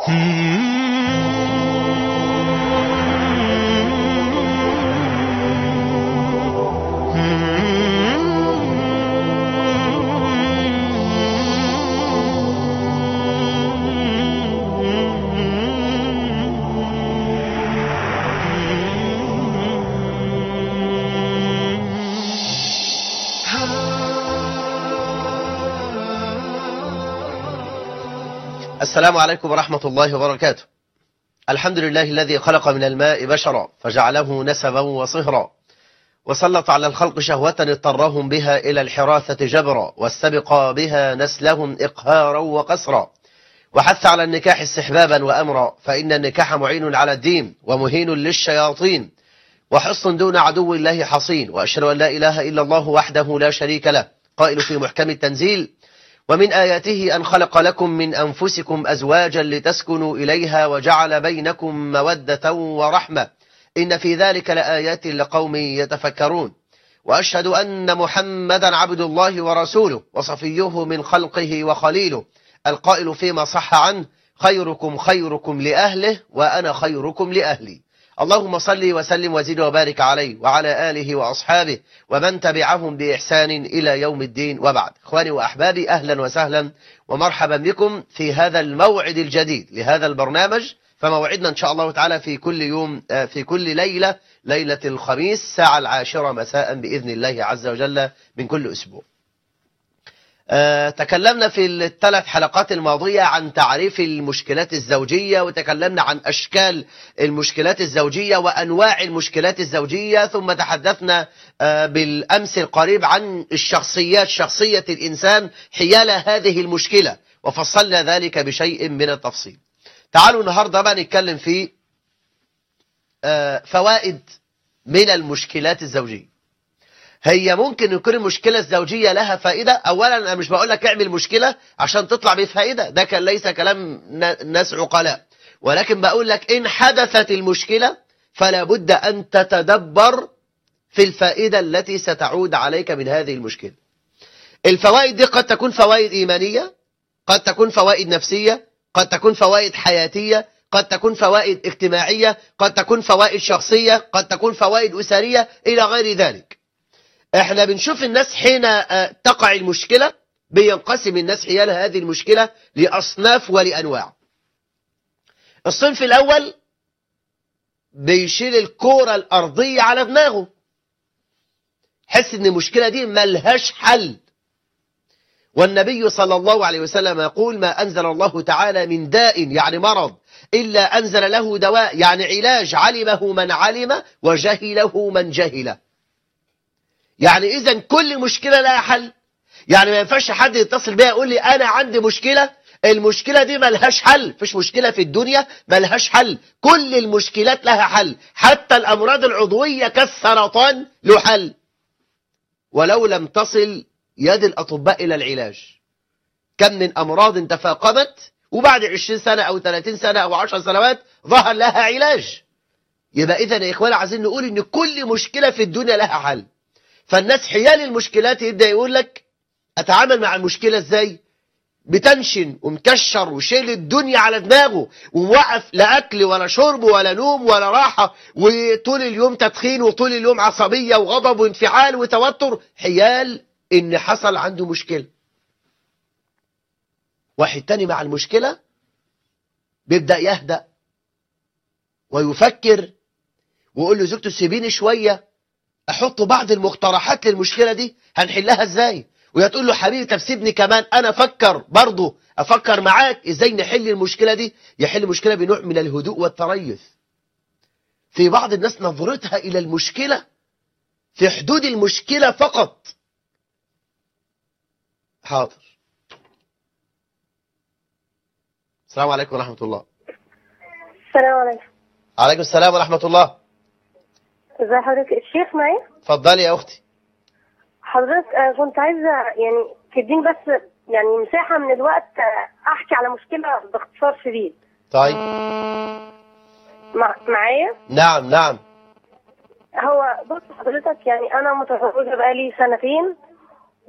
السلام عليكم ورحمة الله وبركاته الحمد لله الذي خلق من الماء بشرا فجعله نسبا وصهرا وسلط على الخلق شهوة اضطرهم بها إلى الحراثة جبرا واستبق بها نسلهم إقهارا وقسرا وحث على النكاح استحبابا وأمرا فإن النكاح معين على الدين ومهين للشياطين وحصن دون عدو الله حصين وأشهد أن لا إله إلا الله وحده لا شريك له قائل في محكم التنزيل ومن آياته أن خلق لكم من أنفسكم أزواجا لتسكنوا إليها وجعل بينكم مودة ورحمة إن في ذلك لآيات لقوم يتفكرون وأشهد أن محمدا عبد الله ورسوله وصفيه من خلقه وخليله القائل فيما صح عنه خيركم خيركم لأهله وأنا خيركم لأهلي اللهم صل وسلم وزد وبارك عليه وعلى آله وأصحابه ومن تبعهم بإحسان إلى يوم الدين وبعد إخواني وأحبابي أهلا وسهلا ومرحبا بكم في هذا الموعد الجديد لهذا البرنامج فموعدنا إن شاء الله تعالى في كل يوم في كل ليلة ليلة الخميس الساعة العاشرة مساء بإذن الله عز وجل من كل أسبوع آه، تكلمنا في الثلاث حلقات الماضية عن تعريف المشكلات الزوجية وتكلمنا عن أشكال المشكلات الزوجية وأنواع المشكلات الزوجية ثم تحدثنا آه، بالأمس القريب عن الشخصيات شخصية الإنسان حيال هذه المشكلة وفصلنا ذلك بشيء من التفصيل تعالوا النهاردة بقى نتكلم في آه، فوائد من المشكلات الزوجية هي ممكن يكون المشكلة الزوجية لها فائدة أولا أنا مش بقول لك اعمل مشكلة عشان تطلع بفائدة ده كان ليس كلام ناس عقلاء ولكن بقول لك إن حدثت المشكلة فلا بد أن تتدبر في الفائدة التي ستعود عليك من هذه المشكلة الفوائد دي قد تكون فوائد إيمانية قد تكون فوائد نفسية قد تكون فوائد حياتية قد تكون فوائد اجتماعية قد تكون فوائد شخصية قد تكون فوائد أسرية إلى غير ذلك احنا بنشوف الناس حين تقع المشكلة بينقسم الناس حيال هذه المشكلة لأصناف ولأنواع الصنف الأول بيشيل الكورة الأرضية على دماغه حس ان المشكلة دي ملهاش حل والنبي صلى الله عليه وسلم يقول ما أنزل الله تعالى من داء يعني مرض إلا أنزل له دواء يعني علاج علمه من علم وجهله من جهله يعني إذا كل مشكلة لها حل يعني ما ينفعش حد يتصل بيا يقول لي أنا عندي مشكلة المشكلة دي ملهاش حل فيش مشكلة في الدنيا ملهاش حل كل المشكلات لها حل حتى الأمراض العضوية كالسرطان له حل ولو لم تصل يد الأطباء إلى العلاج كم من أمراض تفاقمت وبعد 20 سنة أو 30 سنة أو 10 سنوات ظهر لها علاج يبقى إذا يا إخوان عايزين نقول إن كل مشكلة في الدنيا لها حل فالناس حيال المشكلات يبدأ يقول لك أتعامل مع المشكلة إزاي بتنشن ومكشر وشيل الدنيا على دماغه وموقف لا أكل ولا شرب ولا نوم ولا راحة وطول اليوم تدخين وطول اليوم عصبية وغضب وانفعال وتوتر حيال إن حصل عنده مشكلة واحد تاني مع المشكلة بيبدأ يهدأ ويفكر ويقول له زوجته سيبيني شوية احط بعض المقترحات للمشكلة دي هنحلها ازاي وهي تقول له حبيبي طب سيبني كمان انا افكر برضه افكر معاك ازاي نحل المشكلة دي يحل المشكلة بنوع من الهدوء والتريث في بعض الناس نظرتها الى المشكلة في حدود المشكلة فقط حاضر السلام عليكم ورحمة الله السلام عليكم عليكم السلام ورحمة الله ازي حضرتك الشيخ معايا اتفضلي يا اختي حضرتك آه، كنت عايزه يعني تديني بس يعني مساحه من الوقت آه، احكي على مشكله باختصار شديد طيب مع... معايا نعم نعم هو بص حضرتك يعني انا متزوجه بقالي سنتين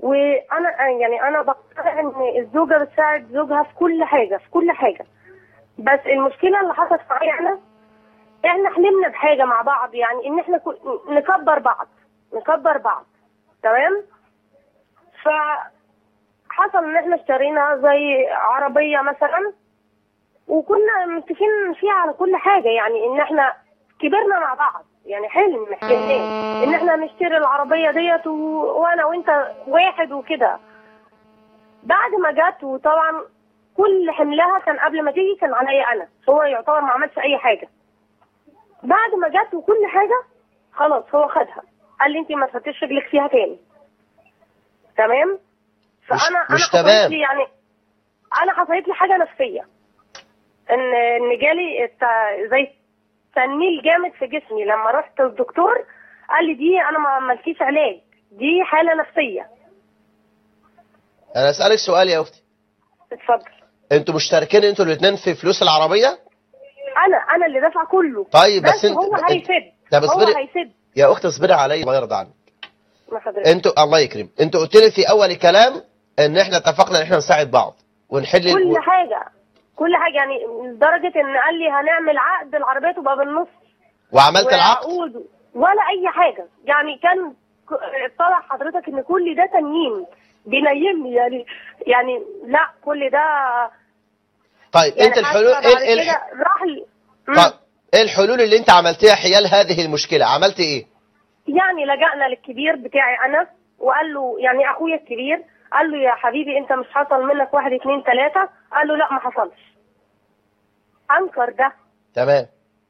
وانا آه، يعني انا بقتنع ان الزوجه بتساعد زوجها في كل حاجه في كل حاجه بس المشكله اللي حصلت معايا انا احنا حلمنا بحاجه مع بعض يعني ان احنا كو- نكبر بعض نكبر بعض تمام ف حصل ان احنا اشترينا زي عربيه مثلا وكنا متفقين فيها على كل حاجه يعني ان احنا كبرنا مع بعض يعني حلم حلمناه ان احنا نشتري العربيه ديت و... وانا وانت واحد وكده بعد ما جت وطبعا كل حملها كان قبل ما تيجي كان عليا انا هو يعتبر ما عملش اي حاجه بعد ما جت وكل حاجه خلاص هو خدها قال لي انت ما تحطيش رجلك فيها تاني تمام فانا مش انا تمام. حصلت لي يعني انا حصلت لي حاجه نفسيه ان ان جالي الت- زي تنميل جامد في جسمي لما رحت للدكتور قال لي دي انا ما عملتيش علاج دي حاله نفسيه انا اسالك سؤال يا اختي اتفضل انتوا مشتركين انتوا الاثنين في فلوس العربيه انا انا اللي دافعه كله طيب بس بس انت هو انت- هيسد طب هو اصبري هيسد يا اختي اصبري عليا الله يرضى عنك ما حضرتك انتوا الله يكرم انتوا قلت لي في اول الكلام ان احنا اتفقنا ان احنا نساعد بعض ونحل كل ال- حاجه كل حاجه يعني لدرجه ان قال لي هنعمل عقد العربيه تبقى بالنص وعملت العقد وعقود ولا اي حاجه يعني كان ك- اطلع حضرتك ان كل ده تنييم بينيمني يعني يعني لا كل ده طيب يعني انت الحلول حتى ايه بعد ايه كده الح- راح لي مم. طيب ايه الحلول اللي انت عملتيها حيال هذه المشكله عملت ايه يعني لجأنا للكبير بتاعي انا وقال له يعني اخويا الكبير قال له يا حبيبي انت مش حصل منك واحد اتنين تلاته قال له لا ما حصلش انكر ده تمام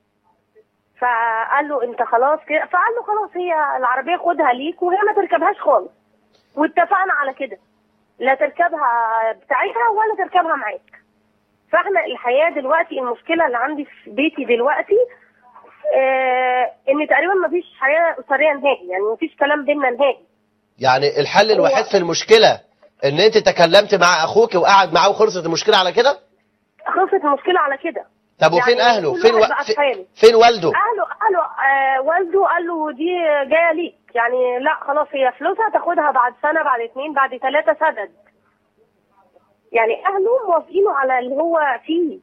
فقال له انت خلاص كده فقال له خلاص هي العربيه خدها ليك وهي ما تركبهاش خالص واتفقنا على كده لا تركبها بتاعتها ولا تركبها معاك فاحنا الحياه دلوقتي المشكله اللي عندي في بيتي دلوقتي آه ان تقريبا ما فيش حياه اسريه نهائي يعني ما فيش كلام بينا نهائي يعني الحل هو- الوحيد في المشكله ان انت تكلمت مع اخوك وقعد معاه وخلصت المشكله على كده خلصت المشكله على كده طب وفين يعني اهله كل فين و... واحد بقى في في- حاله. فين والده اهله اهله آه والده قال له دي جايه ليك يعني لا خلاص هي فلوسها تاخدها بعد سنه بعد اتنين بعد تلاته سدد يعني اهله موافقينه على اللي هو فيه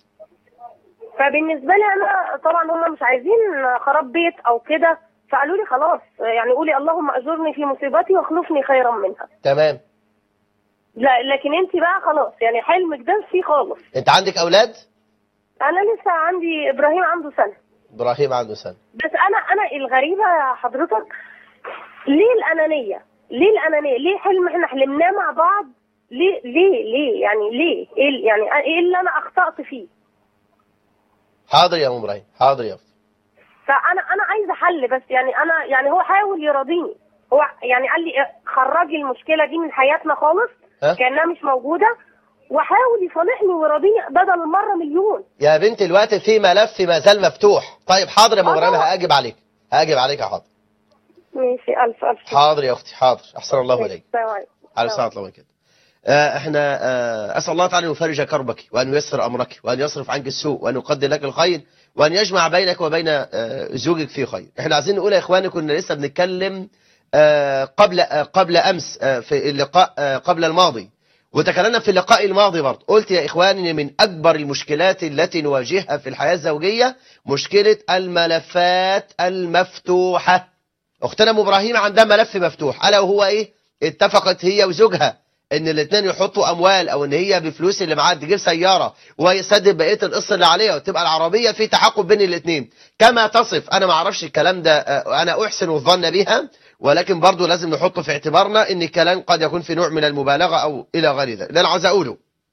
فبالنسبه لي انا طبعا هم مش عايزين خراب بيت او كده فقالوا لي خلاص يعني قولي اللهم اجرني في مصيبتي واخلفني خيرا منها تمام لا لكن انت بقى خلاص يعني حلمك ده فيه خالص انت عندك اولاد انا لسه عندي ابراهيم عنده سنه ابراهيم عنده سنه بس انا انا الغريبه يا حضرتك ليه الانانيه ليه الانانيه ليه حلم احنا حلمناه مع بعض ليه ليه ليه يعني ليه ايه ال- يعني ايه اللي انا اخطات فيه حاضر يا ام ابراهيم حاضر يا اختي فانا انا عايزه حل بس يعني انا يعني هو حاول يراضيني هو يعني قال لي إيه، خرجي المشكله دي من حياتنا خالص ها؟ كانها مش موجوده وحاول يصالحني ويراضيني بدل المره مليون يا بنت الوقت في ملف ما زال مفتوح طيب حاضر يا ام آه ابراهيم طبعا. هاجب عليك هاجب عليك يا حاضر ماشي الف الف شكر. حاضر يا اختي حاضر احسن الله اليك السلام عليكم على السلامة الله وبركاته آه، احنا آه، اسال الله تعالى ان يفرج كربك وان ييسر امرك وان يصرف عنك السوء وان يقدر لك الخير وان يجمع بينك وبين آه، زوجك في خير احنا عايزين نقول يا اخواني كنا لسه بنتكلم آه، قبل آه، قبل امس آه، في اللقاء آه، قبل الماضي وتكلمنا في اللقاء الماضي برضه قلت يا اخواني ان من اكبر المشكلات التي نواجهها في الحياه الزوجيه مشكله الملفات المفتوحه اختنا ام ابراهيم عندها ملف مفتوح الا وهو ايه اتفقت هي وزوجها ان الاثنين يحطوا اموال او ان هي بفلوس اللي معاها تجيب سياره ويسدد بقيه القسط اللي عليها وتبقى العربيه في تعاقب بين الاثنين كما تصف انا ما اعرفش الكلام ده آه، انا احسن الظن بها ولكن برضو لازم نحط في اعتبارنا ان الكلام قد يكون في نوع من المبالغه او الى غير ذلك ده انا عاوز اقوله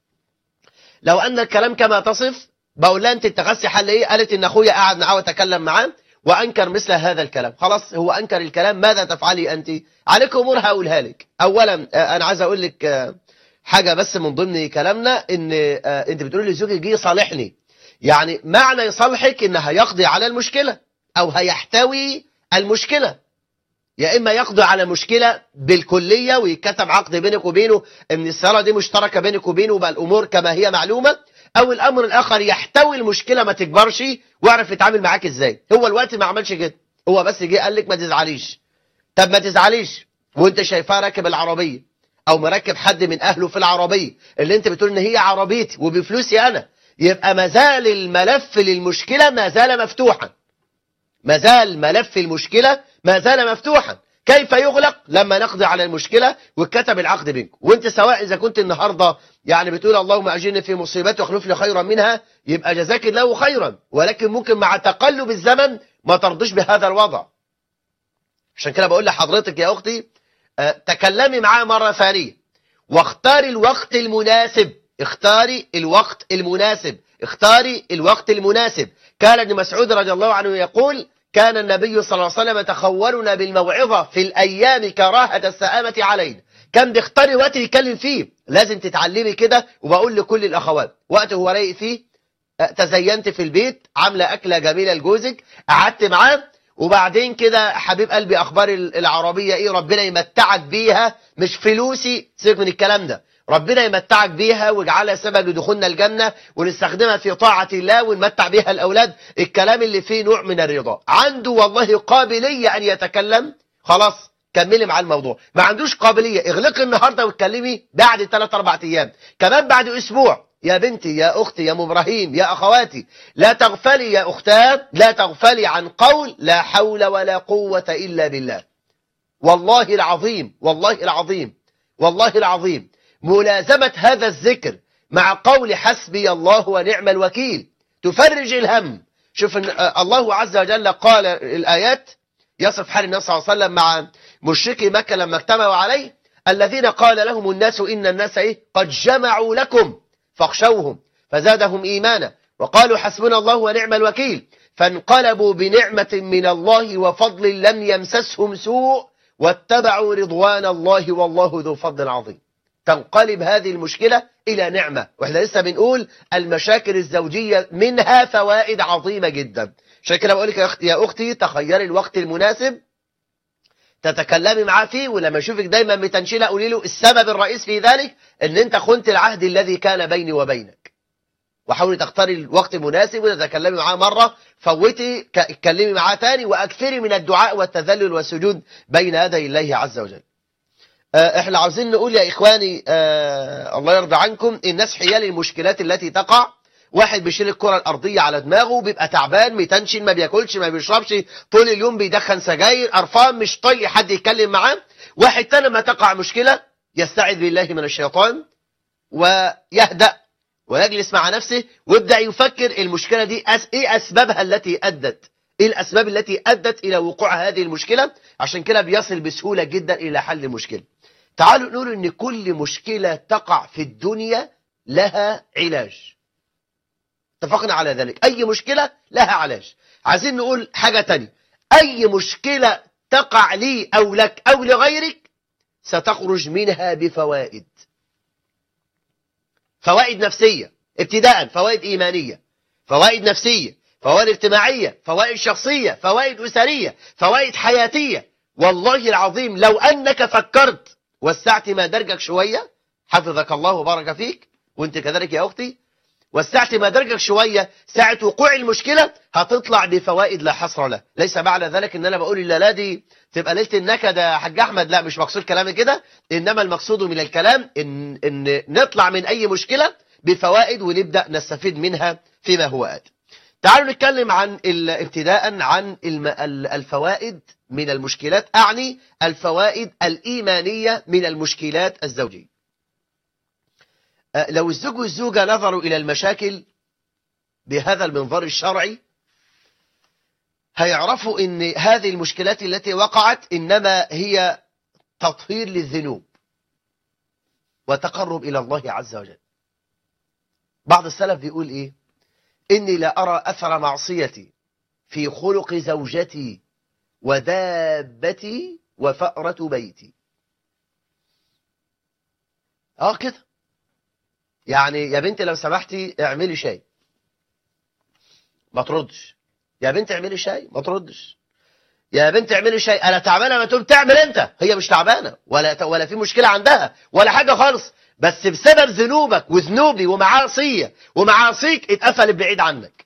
لو ان الكلام كما تصف بقول لها انت اتخذتي حل ايه قالت ان اخويا قعد معاه وتكلم معاه وانكر مثل هذا الكلام خلاص هو انكر الكلام ماذا تفعلي انت عليك امور هقولها لك اولا آه، انا عايز اقول لك آه، حاجه بس من ضمن كلامنا ان آه، انت بتقولي لزوجك جه يصالحني يعني معنى يصالحك ان هيقضي على المشكله او هيحتوي المشكله يا اما يقضي على مشكله بالكليه ويتكتب عقد بينك وبينه ان الصلاه دي مشتركه بينك وبينه وبقى الامور كما هي معلومه او الامر الاخر يحتوي المشكله ما تكبرش ويعرف يتعامل معاك ازاي هو الوقت ما عملش كده هو بس جه قال لك ما تزعليش طب ما تزعليش وانت شايفاه راكب العربيه او مركب حد من اهله في العربيه اللي انت بتقول ان هي عربيتي وبفلوسي انا يبقى مازال الملف للمشكلة ما زال مفتوحا ما زال ملف المشكلة ما زال مفتوحا كيف يغلق لما نقضي على المشكلة وكتب العقد بينكم وانت سواء اذا كنت النهاردة يعني بتقول اللهم اجرني في مصيبتي واخلف لي خيرا منها يبقى جزاك الله خيرا ولكن ممكن مع تقلب الزمن ما ترضيش بهذا الوضع عشان كده بقول لحضرتك يا اختي آه، تكلمي معاه مرة ثانية واختاري الوقت المناسب اختاري الوقت المناسب اختاري الوقت المناسب كان ابن مسعود رضي الله عنه يقول كان النبي صلى الله عليه وسلم يتخولنا بالموعظة في الأيام كراهة السآمة علينا كان بيختار وقت يتكلم فيه لازم تتعلمي كده وبقول لكل الأخوات وقت هو رايق فيه أه، تزينت في البيت عاملة أكلة جميلة لجوزك قعدت معاه وبعدين كده حبيب قلبي أخبار العربية إيه ربنا يمتعك بيها مش فلوسي سيبك من الكلام ده ربنا يمتعك بيها ويجعلها سبب لدخولنا الجنة ونستخدمها في طاعة الله ونمتع بيها الأولاد الكلام اللي فيه نوع من الرضا عنده والله قابلية أن يتكلم خلاص كملي مع الموضوع ما عندوش قابلية اغلقي النهاردة واتكلمي بعد 3 4 أيام كمان بعد أسبوع يا بنتي يا أختي يا أم إبراهيم يا أخواتي لا تغفلي يا أختان لا تغفلي عن قول لا حول ولا قوة إلا بالله والله العظيم والله العظيم والله العظيم ملازمة هذا الذكر مع قول حسبي الله ونعم الوكيل تفرج الهم شوف إن آه، الله عز وجل قال الآيات يصف حال النبي صلى الله عليه وسلم مع مشركي مكة لما اجتمعوا عليه الذين قال لهم الناس إن الناس إيه قد جمعوا لكم فاخشوهم فزادهم إيمانا وقالوا حسبنا الله ونعم الوكيل فانقلبوا بنعمة من الله وفضل لم يمسسهم سوء واتبعوا رضوان الله والله ذو فضل عظيم تنقلب هذه المشكلة إلى نعمة وإحنا لسه بنقول المشاكل الزوجية منها فوائد عظيمة جدا عشان كده بقول لك يا أختي, يا أختي تخيري الوقت المناسب تتكلمي معاه فيه ولما اشوفك دايما بتنشيله قولي له السبب الرئيس في ذلك ان انت خنت العهد الذي كان بيني وبينك وحاولي تختاري الوقت المناسب وتتكلمي معاه مرة فوتي اتكلمي معاه تاني واكثري من الدعاء والتذلل والسجود بين يدي الله عز وجل آه، احنا عاوزين نقول يا اخواني آه الله يرضى عنكم الناس حيال المشكلات التي تقع واحد بيشيل الكرة الأرضية على دماغه بيبقى تعبان متنشن ما بياكلش ما بيشربش طول اليوم بيدخن سجاير قرفان مش طايق حد يتكلم معاه واحد تاني ما تقع مشكلة يستعذ بالله من الشيطان ويهدأ ويجلس مع نفسه ويبدأ يفكر المشكلة دي أس... ايه أسبابها التي أدت ايه الأسباب التي أدت إلى وقوع هذه المشكلة عشان كده بيصل بسهولة جدا إلى حل المشكلة تعالوا نقول ان كل مشكلة تقع في الدنيا لها علاج اتفقنا على ذلك اي مشكلة لها علاج عايزين نقول حاجة تانية اي مشكلة تقع لي او لك او لغيرك ستخرج منها بفوائد فوائد نفسية ابتداء فوائد ايمانية فوائد نفسية فوائد اجتماعية فوائد شخصية فوائد أسرية فوائد حياتية والله العظيم لو أنك فكرت وسعت مدارجك شوية حفظك الله وبارك فيك وانت كذلك يا أختي وسعت مدارجك شوية ساعة وقوع المشكلة هتطلع بفوائد لا حصر له ليس معنى ذلك ان انا بقول الليلة دي تبقى ليلة النكد يا حاج احمد لا مش مقصود كلامي كده انما المقصود من الكلام ان, إن نطلع من اي مشكلة بفوائد ونبدأ نستفيد منها فيما هو آت تعالوا نتكلم عن ابتداء عن الفوائد من المشكلات أعني الفوائد الإيمانية من المشكلات الزوجية لو الزوج والزوجة نظروا إلى المشاكل بهذا المنظر الشرعي هيعرفوا ان هذه المشكلات التي وقعت إنما هي تطهير للذنوب وتقرب إلى الله عز وجل بعض السلف بيقول إيه إني لا أرى أثر معصيتي في خلق زوجتي ودابتي وفأرة بيتي اه كده يعني يا بنتي لو سمحتي اعملي شاي ما تردش يا بنتي اعملي شاي ما تردش يا بنتي اعملي شاي انا تعبانه ما تقوم تعمل انت هي مش تعبانه ولا ولا في مشكله عندها ولا حاجه خالص بس بسبب ذنوبك وذنوبي ومعاصيه ومعاصيك اتقفلت بعيد عنك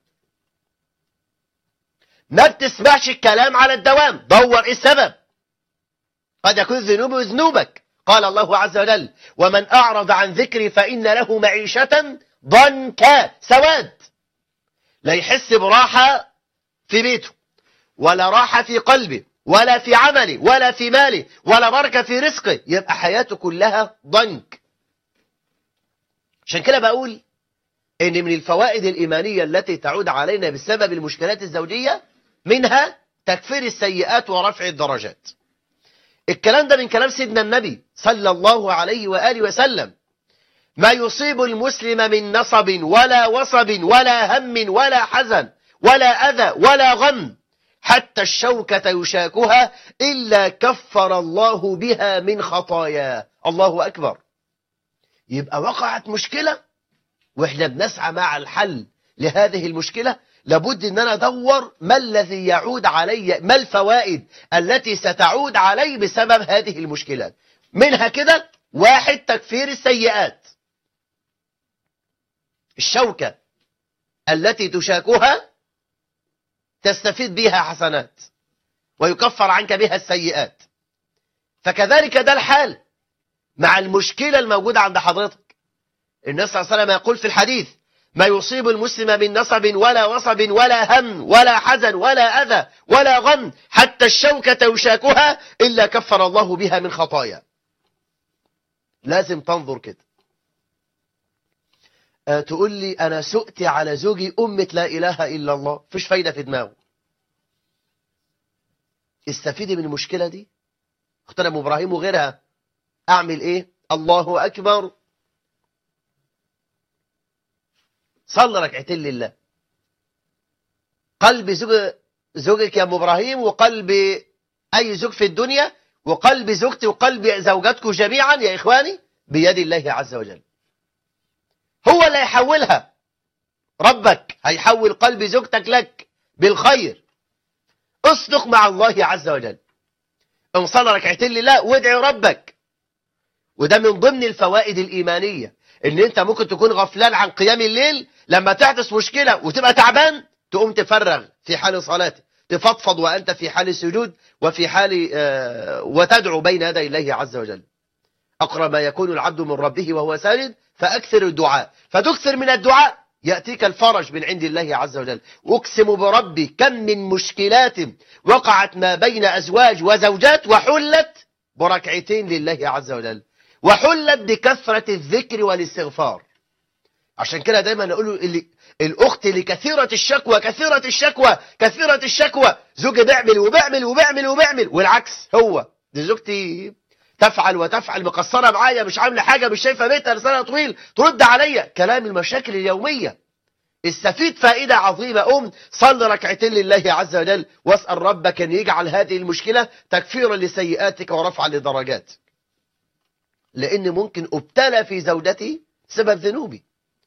ما بتسمعش الكلام على الدوام دور ايه السبب قد يكون ذنوبه ذنوبك قال الله عز وجل ومن أعرض عن ذكري فإن له معيشة ضنكا سواد لا يحس براحة في بيته ولا راحة في قلبه ولا في عمله ولا في ماله ولا بركة في رزقه يبقى حياته كلها ضنك عشان كده بقول ان من الفوائد الإيمانية التي تعود علينا بسبب المشكلات الزوجية منها تكفير السيئات ورفع الدرجات الكلام ده من كلام سيدنا النبي صلى الله عليه وآله وسلم ما يصيب المسلم من نصب ولا وصب ولا هم ولا حزن ولا أذى ولا غم حتى الشوكة يشاكها إلا كفر الله بها من خطايا الله أكبر يبقى وقعت مشكلة وإحنا بنسعى مع الحل لهذه المشكلة لابد أن أنا أدور ما الذي يعود علي ما الفوائد التي ستعود علي بسبب هذه المشكلات منها كده واحد تكفير السيئات الشوكة التي تشاكها تستفيد بها حسنات ويكفر عنك بها السيئات فكذلك ده الحال مع المشكلة الموجودة عند حضرتك النبي صلى الله عليه وسلم يقول في الحديث ما يصيب المسلم من نصب ولا وصب ولا هم ولا حزن ولا أذى ولا غم حتى الشوكة يشاكها إلا كفر الله بها من خطايا لازم تنظر كده أه تقول لي أنا سؤت على زوجي أمة لا إله إلا الله فيش فايدة في دماغه استفيدي من المشكلة دي اختنا أم إبراهيم وغيرها أعمل إيه الله أكبر صلي ركعتين لله قلب زوج زوجك يا ام ابراهيم وقلب اي زوج في الدنيا وقلب زوجتي وقلب زوجاتكم جميعا يا اخواني بيد الله عز وجل هو اللي هيحولها ربك هيحول قلب زوجتك لك بالخير اصدق مع الله عز وجل ان صلى ركعتين لله وادعي ربك وده من ضمن الفوائد الايمانيه ان انت ممكن تكون غفلان عن قيام الليل لما تحدث مشكلة وتبقى تعبان تقوم تفرغ في حال صلاتك تفضفض وأنت في حال سجود وفي حال آه وتدعو بين يدي الله عز وجل أقرب ما يكون العبد من ربه وهو ساجد فأكثر الدعاء فتكثر من الدعاء يأتيك الفرج من عند الله عز وجل أقسم بربي كم من مشكلات وقعت ما بين أزواج وزوجات وحلت بركعتين لله عز وجل وحلت بكثرة الذكر والاستغفار عشان كده دايما نقول اللي الأخت اللي كثيرة الشكوى كثيرة الشكوى كثيرة الشكوى زوجي بيعمل وبيعمل وبيعمل وبيعمل والعكس هو دي زوجتي تفعل وتفعل مقصرة معايا مش عاملة حاجة مش شايفة بيتها لسنة طويل ترد عليا كلام المشاكل اليومية استفيد فائدة عظيمة أم صل ركعتين لله عز وجل واسأل ربك أن يجعل هذه المشكلة تكفيرا لسيئاتك ورفعا لدرجاتك لأن ممكن أبتلى في زوجتي سبب ذنوبي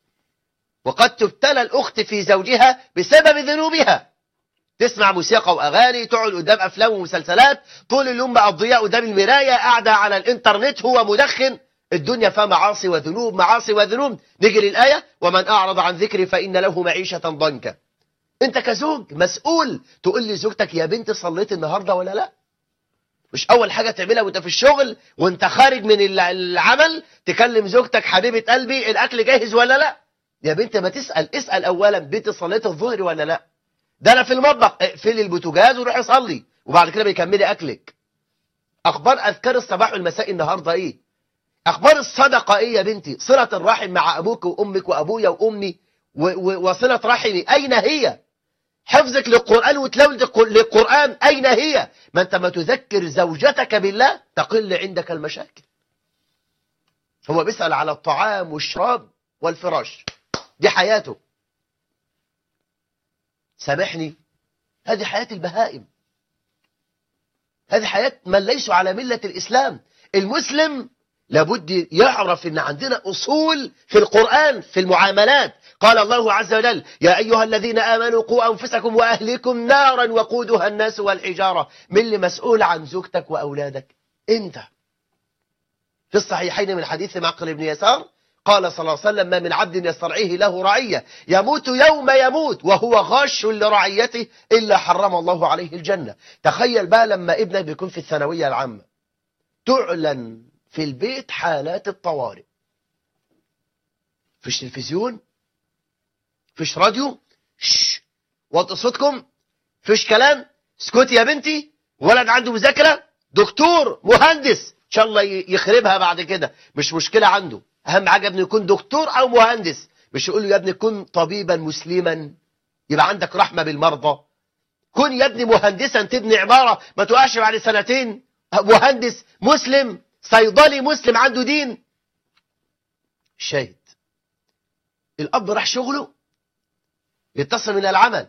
وقد تبتلى الأخت في زوجها بسبب ذنوبها تسمع موسيقى وأغاني تقعد قدام أفلام ومسلسلات طول اليوم مقضية قدام المراية قاعدة على الإنترنت هو مدخن الدنيا فيها معاصي وذنوب معاصي وذنوب نيجي للآية ومن أعرض عن ذكري فإن له معيشة ضنكا أنت كزوج مسؤول تقول لي زوجتك يا بنت صليت النهاردة ولا لا مش أول حاجة تعملها وأنت في الشغل وأنت خارج من العمل تكلم زوجتك حبيبة قلبي الأكل جاهز ولا لا يا بنت ما تسأل اسأل أولا بنت صليت الظهر ولا لا ده أنا في المطبخ اقفلي البوتاجاز وروحي صلي وبعد كده بيكملي أكلك أخبار أذكار الصباح والمساء النهاردة إيه أخبار الصدقة إيه يا بنتي صلة الرحم مع أبوك وأمك وأبويا وأمي وصلة رحمي أين هي حفظك للقرآن وتلاوتك للقرآن أين هي ما أنت ما تذكر زوجتك بالله تقل عندك المشاكل هو بيسأل على الطعام والشراب والفراش دي حياته سامحني هذه حياة البهائم هذه حياة من ليسوا على ملة الإسلام المسلم لابد يعرف ان عندنا أصول في القرآن في المعاملات قال الله عز وجل يا أيها الذين آمنوا قوا أنفسكم وأهلكم نارا وقودها الناس والحجارة من اللي مسؤول عن زوجتك وأولادك أنت في الصحيحين من حديث معقل بن يسار قال صلى الله عليه وسلم ما من عبد يسترعيه له رعية يموت يوم يموت وهو غاش لرعيته إلا حرم الله عليه الجنة تخيل بقى لما ابنك بيكون في الثانوية العامة تعلن في البيت حالات الطوارئ فيش تلفزيون فيش راديو شش وطي صوتكم فيش كلام اسكتي يا بنتي ولد عنده مذاكره دكتور مهندس ان شاء الله يخربها بعد كده مش مشكله عنده اهم حاجه ابنه يكون دكتور او مهندس مش يقول له يا ابني كن طبيبا مسلما يبقى عندك رحمه بالمرضى كن يا ابني مهندسا تبني عماره ما تقعش بعد سنتين مهندس مسلم صيدلي مسلم عنده دين شاهد الاب راح شغله يتصل من العمل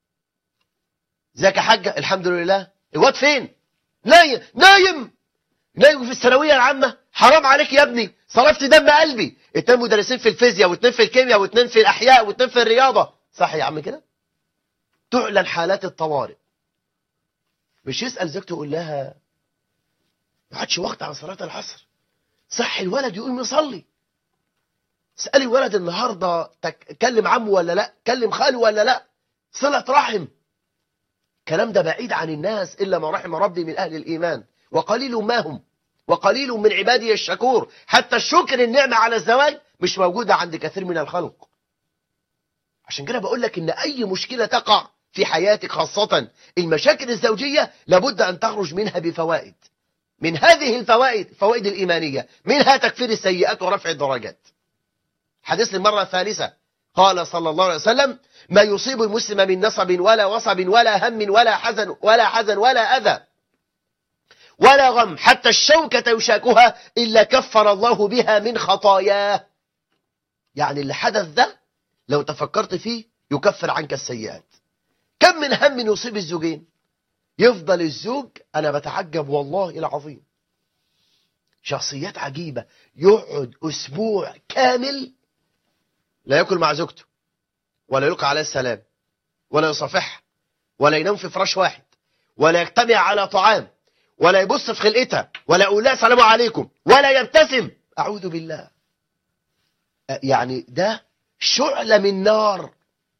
ازيك يا حاجه الحمد لله الواد فين نايم نايم نايم في الثانويه العامه حرام عليك يا ابني صرفت دم قلبي اتنين مدرسين في الفيزياء واثنين في الكيمياء واثنين في الاحياء واثنين في الرياضه صح يا عم كده تعلن حالات الطوارئ مش يسال زوجته يقول لها ما عادش وقت على صلاه العصر صح الولد يقوم يصلي اسالي الولد النهارده تك- كلم عمه ولا لا كلم خاله ولا لا صله رحم الكلام ده بعيد عن الناس إلا ما رحم ربي من أهل الإيمان وقليل ما هم وقليل من عبادي الشكور حتى الشكر النعمة على الزواج مش موجودة عند كثير من الخلق عشان كده بقول لك إن أي مشكلة تقع في حياتك خاصة المشاكل الزوجية لابد أن تخرج منها بفوائد من هذه الفوائد فوائد الإيمانية منها تكفير السيئات ورفع الدرجات حديث المرة الثالثة قال صلى الله عليه وسلم ما يصيب المسلم من نصب ولا وصب ولا هم ولا حزن ولا حزن ولا أذى ولا غم حتى الشوكة يشاكها إلا كفر الله بها من خطاياه يعني اللي حدث ده لو تفكرت فيه يكفر عنك السيئات كم من هم يصيب الزوجين يفضل الزوج أنا بتعجب والله العظيم شخصيات عجيبة يقعد أسبوع كامل لا يأكل مع زوجته ولا يلقى عليه السلام ولا يصافحها ولا ينام في فراش واحد ولا يجتمع على طعام ولا يبص في خلقتها ولا يقول لها السلام عليكم ولا يبتسم أعوذ بالله أه، يعني ده شعلة من نار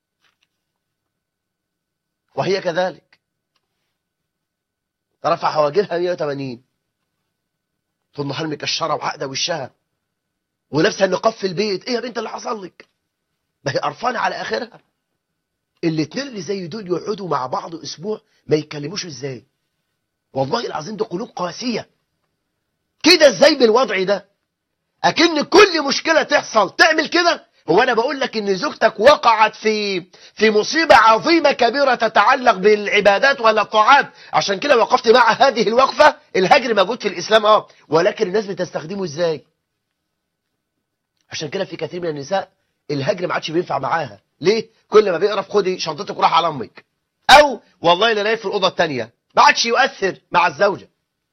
وهي كذلك رفع حواجبها 180 طول النهار مكشره وعقده وشها ولابسه النقاب في البيت ايه يا بنت اللي حصل لك ما هي قرفانه على اخرها الاتنين اللي زي دول يقعدوا مع بعض اسبوع ما يتكلموش ازاي والله العظيم ده قلوب قاسيه كده ازاي بالوضع ده اكن كل مشكله تحصل تعمل كده هو انا بقول لك ان زوجتك وقعت في في مصيبه عظيمه كبيره تتعلق بالعبادات ولا الطاعات عشان كده وقفت مع هذه الوقفه الهجر موجود في الاسلام اه ولكن الناس بتستخدمه ازاي عشان كده في كثير من النساء الهجر ما عادش بينفع معاها ليه كل ما بيقرف خدي شنطتك وراح على امك او والله لا في الاوضه الثانيه ما عادش يؤثر مع الزوجه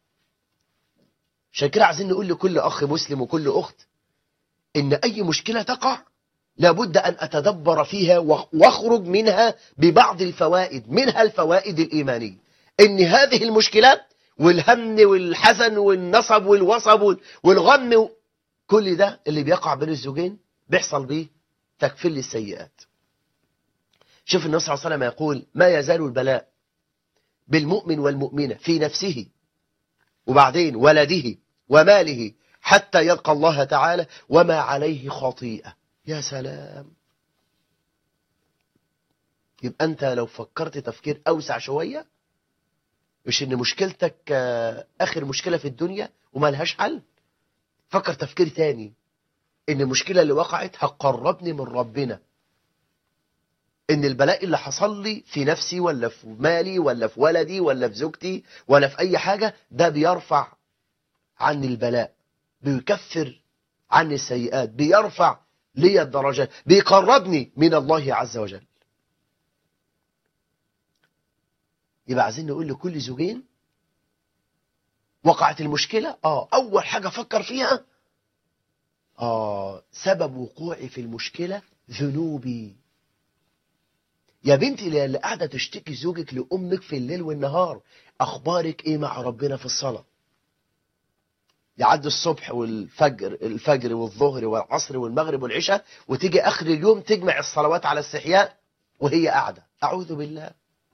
عشان كده عايزين نقول لكل اخ مسلم وكل اخت ان اي مشكله تقع لابد ان اتدبر فيها واخرج منها ببعض الفوائد منها الفوائد الايمانيه ان هذه المشكلات والهم والحزن والنصب والوصب والغم كل ده اللي بيقع بين الزوجين بيحصل بيه تكفير للسيئات شوف النبي صلى الله عليه وسلم يقول ما يزال البلاء بالمؤمن والمؤمنة في نفسه وبعدين ولده وماله حتى يلقى الله تعالى وما عليه خطيئة يا سلام يبقى أنت لو فكرت تفكير أوسع شوية مش إن مشكلتك آه، آخر مشكلة في الدنيا وما لهاش حل فكر تفكير تاني إن المشكلة اللي وقعت هتقربني من ربنا ان البلاء اللي حصل لي في نفسي ولا في مالي ولا في ولدي ولا في زوجتي ولا في اي حاجة ده بيرفع عني البلاء بيكفر عني السيئات بيرفع لي الدرجات بيقربني من الله عز وجل يبقى عايزين نقول لكل زوجين وقعت المشكلة اه اول حاجة فكر فيها اه سبب وقوعي في المشكلة ذنوبي يا بنتي اللي قاعدة تشتكي زوجك لأمك في الليل والنهار أخبارك إيه مع ربنا في الصلاة يعدي الصبح والفجر الفجر والظهر والعصر والمغرب والعشاء وتيجي آخر اليوم تجمع الصلوات على استحياء وهي قاعدة أعوذ بالله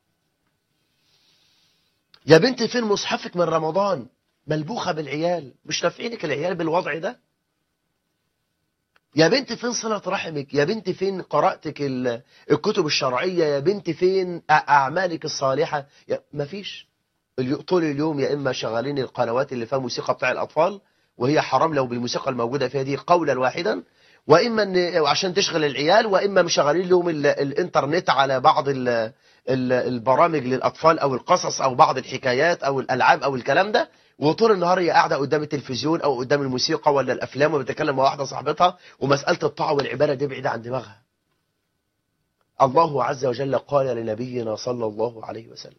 يا بنتي فين مصحفك من رمضان ملبوخة بالعيال مش نافعينك العيال بالوضع ده يا بنت فين صلة رحمك يا بنت فين قراءتك ال- الكتب الشرعية يا بنت فين أ- أعمالك الصالحة يا- مفيش اليو- طول اليوم يا إما شغالين القنوات اللي فيها موسيقى بتاع الأطفال وهي حرام لو بالموسيقى الموجودة فيها دي قولا واحدا وإما إن عشان تشغل العيال وإما مشغلين لهم ال- الإنترنت على بعض ال- ال- البرامج للأطفال أو القصص أو بعض الحكايات أو الألعاب أو الكلام ده وطول النهار هي قاعدة قدام التلفزيون أو قدام الموسيقى ولا الأفلام وبتتكلم مع واحدة صاحبتها ومسألة الطاعة والعبادة دي بعيدة عن دماغها الله عز وجل قال لنبينا صلى الله عليه وسلم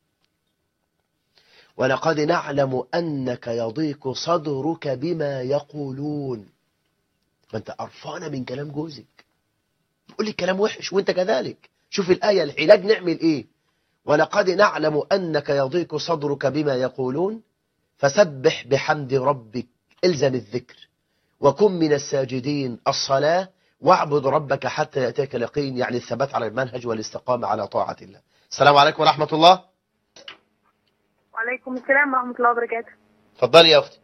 ولقد نعلم أنك يضيق صدرك بما يقولون ما أنت قرفانة من كلام جوزك بيقول لي كلام وحش وأنت كذلك شوف الآية العلاج نعمل إيه ولقد نعلم أنك يضيق صدرك بما يقولون فسبح بحمد ربك الزم الذكر وكن من الساجدين الصلاة واعبد ربك حتى يأتيك اليقين يعني الثبات على المنهج والاستقامة على طاعة الله السلام عليكم ورحمة الله وعليكم السلام ورحمة الله وبركاته تفضلي يا أختي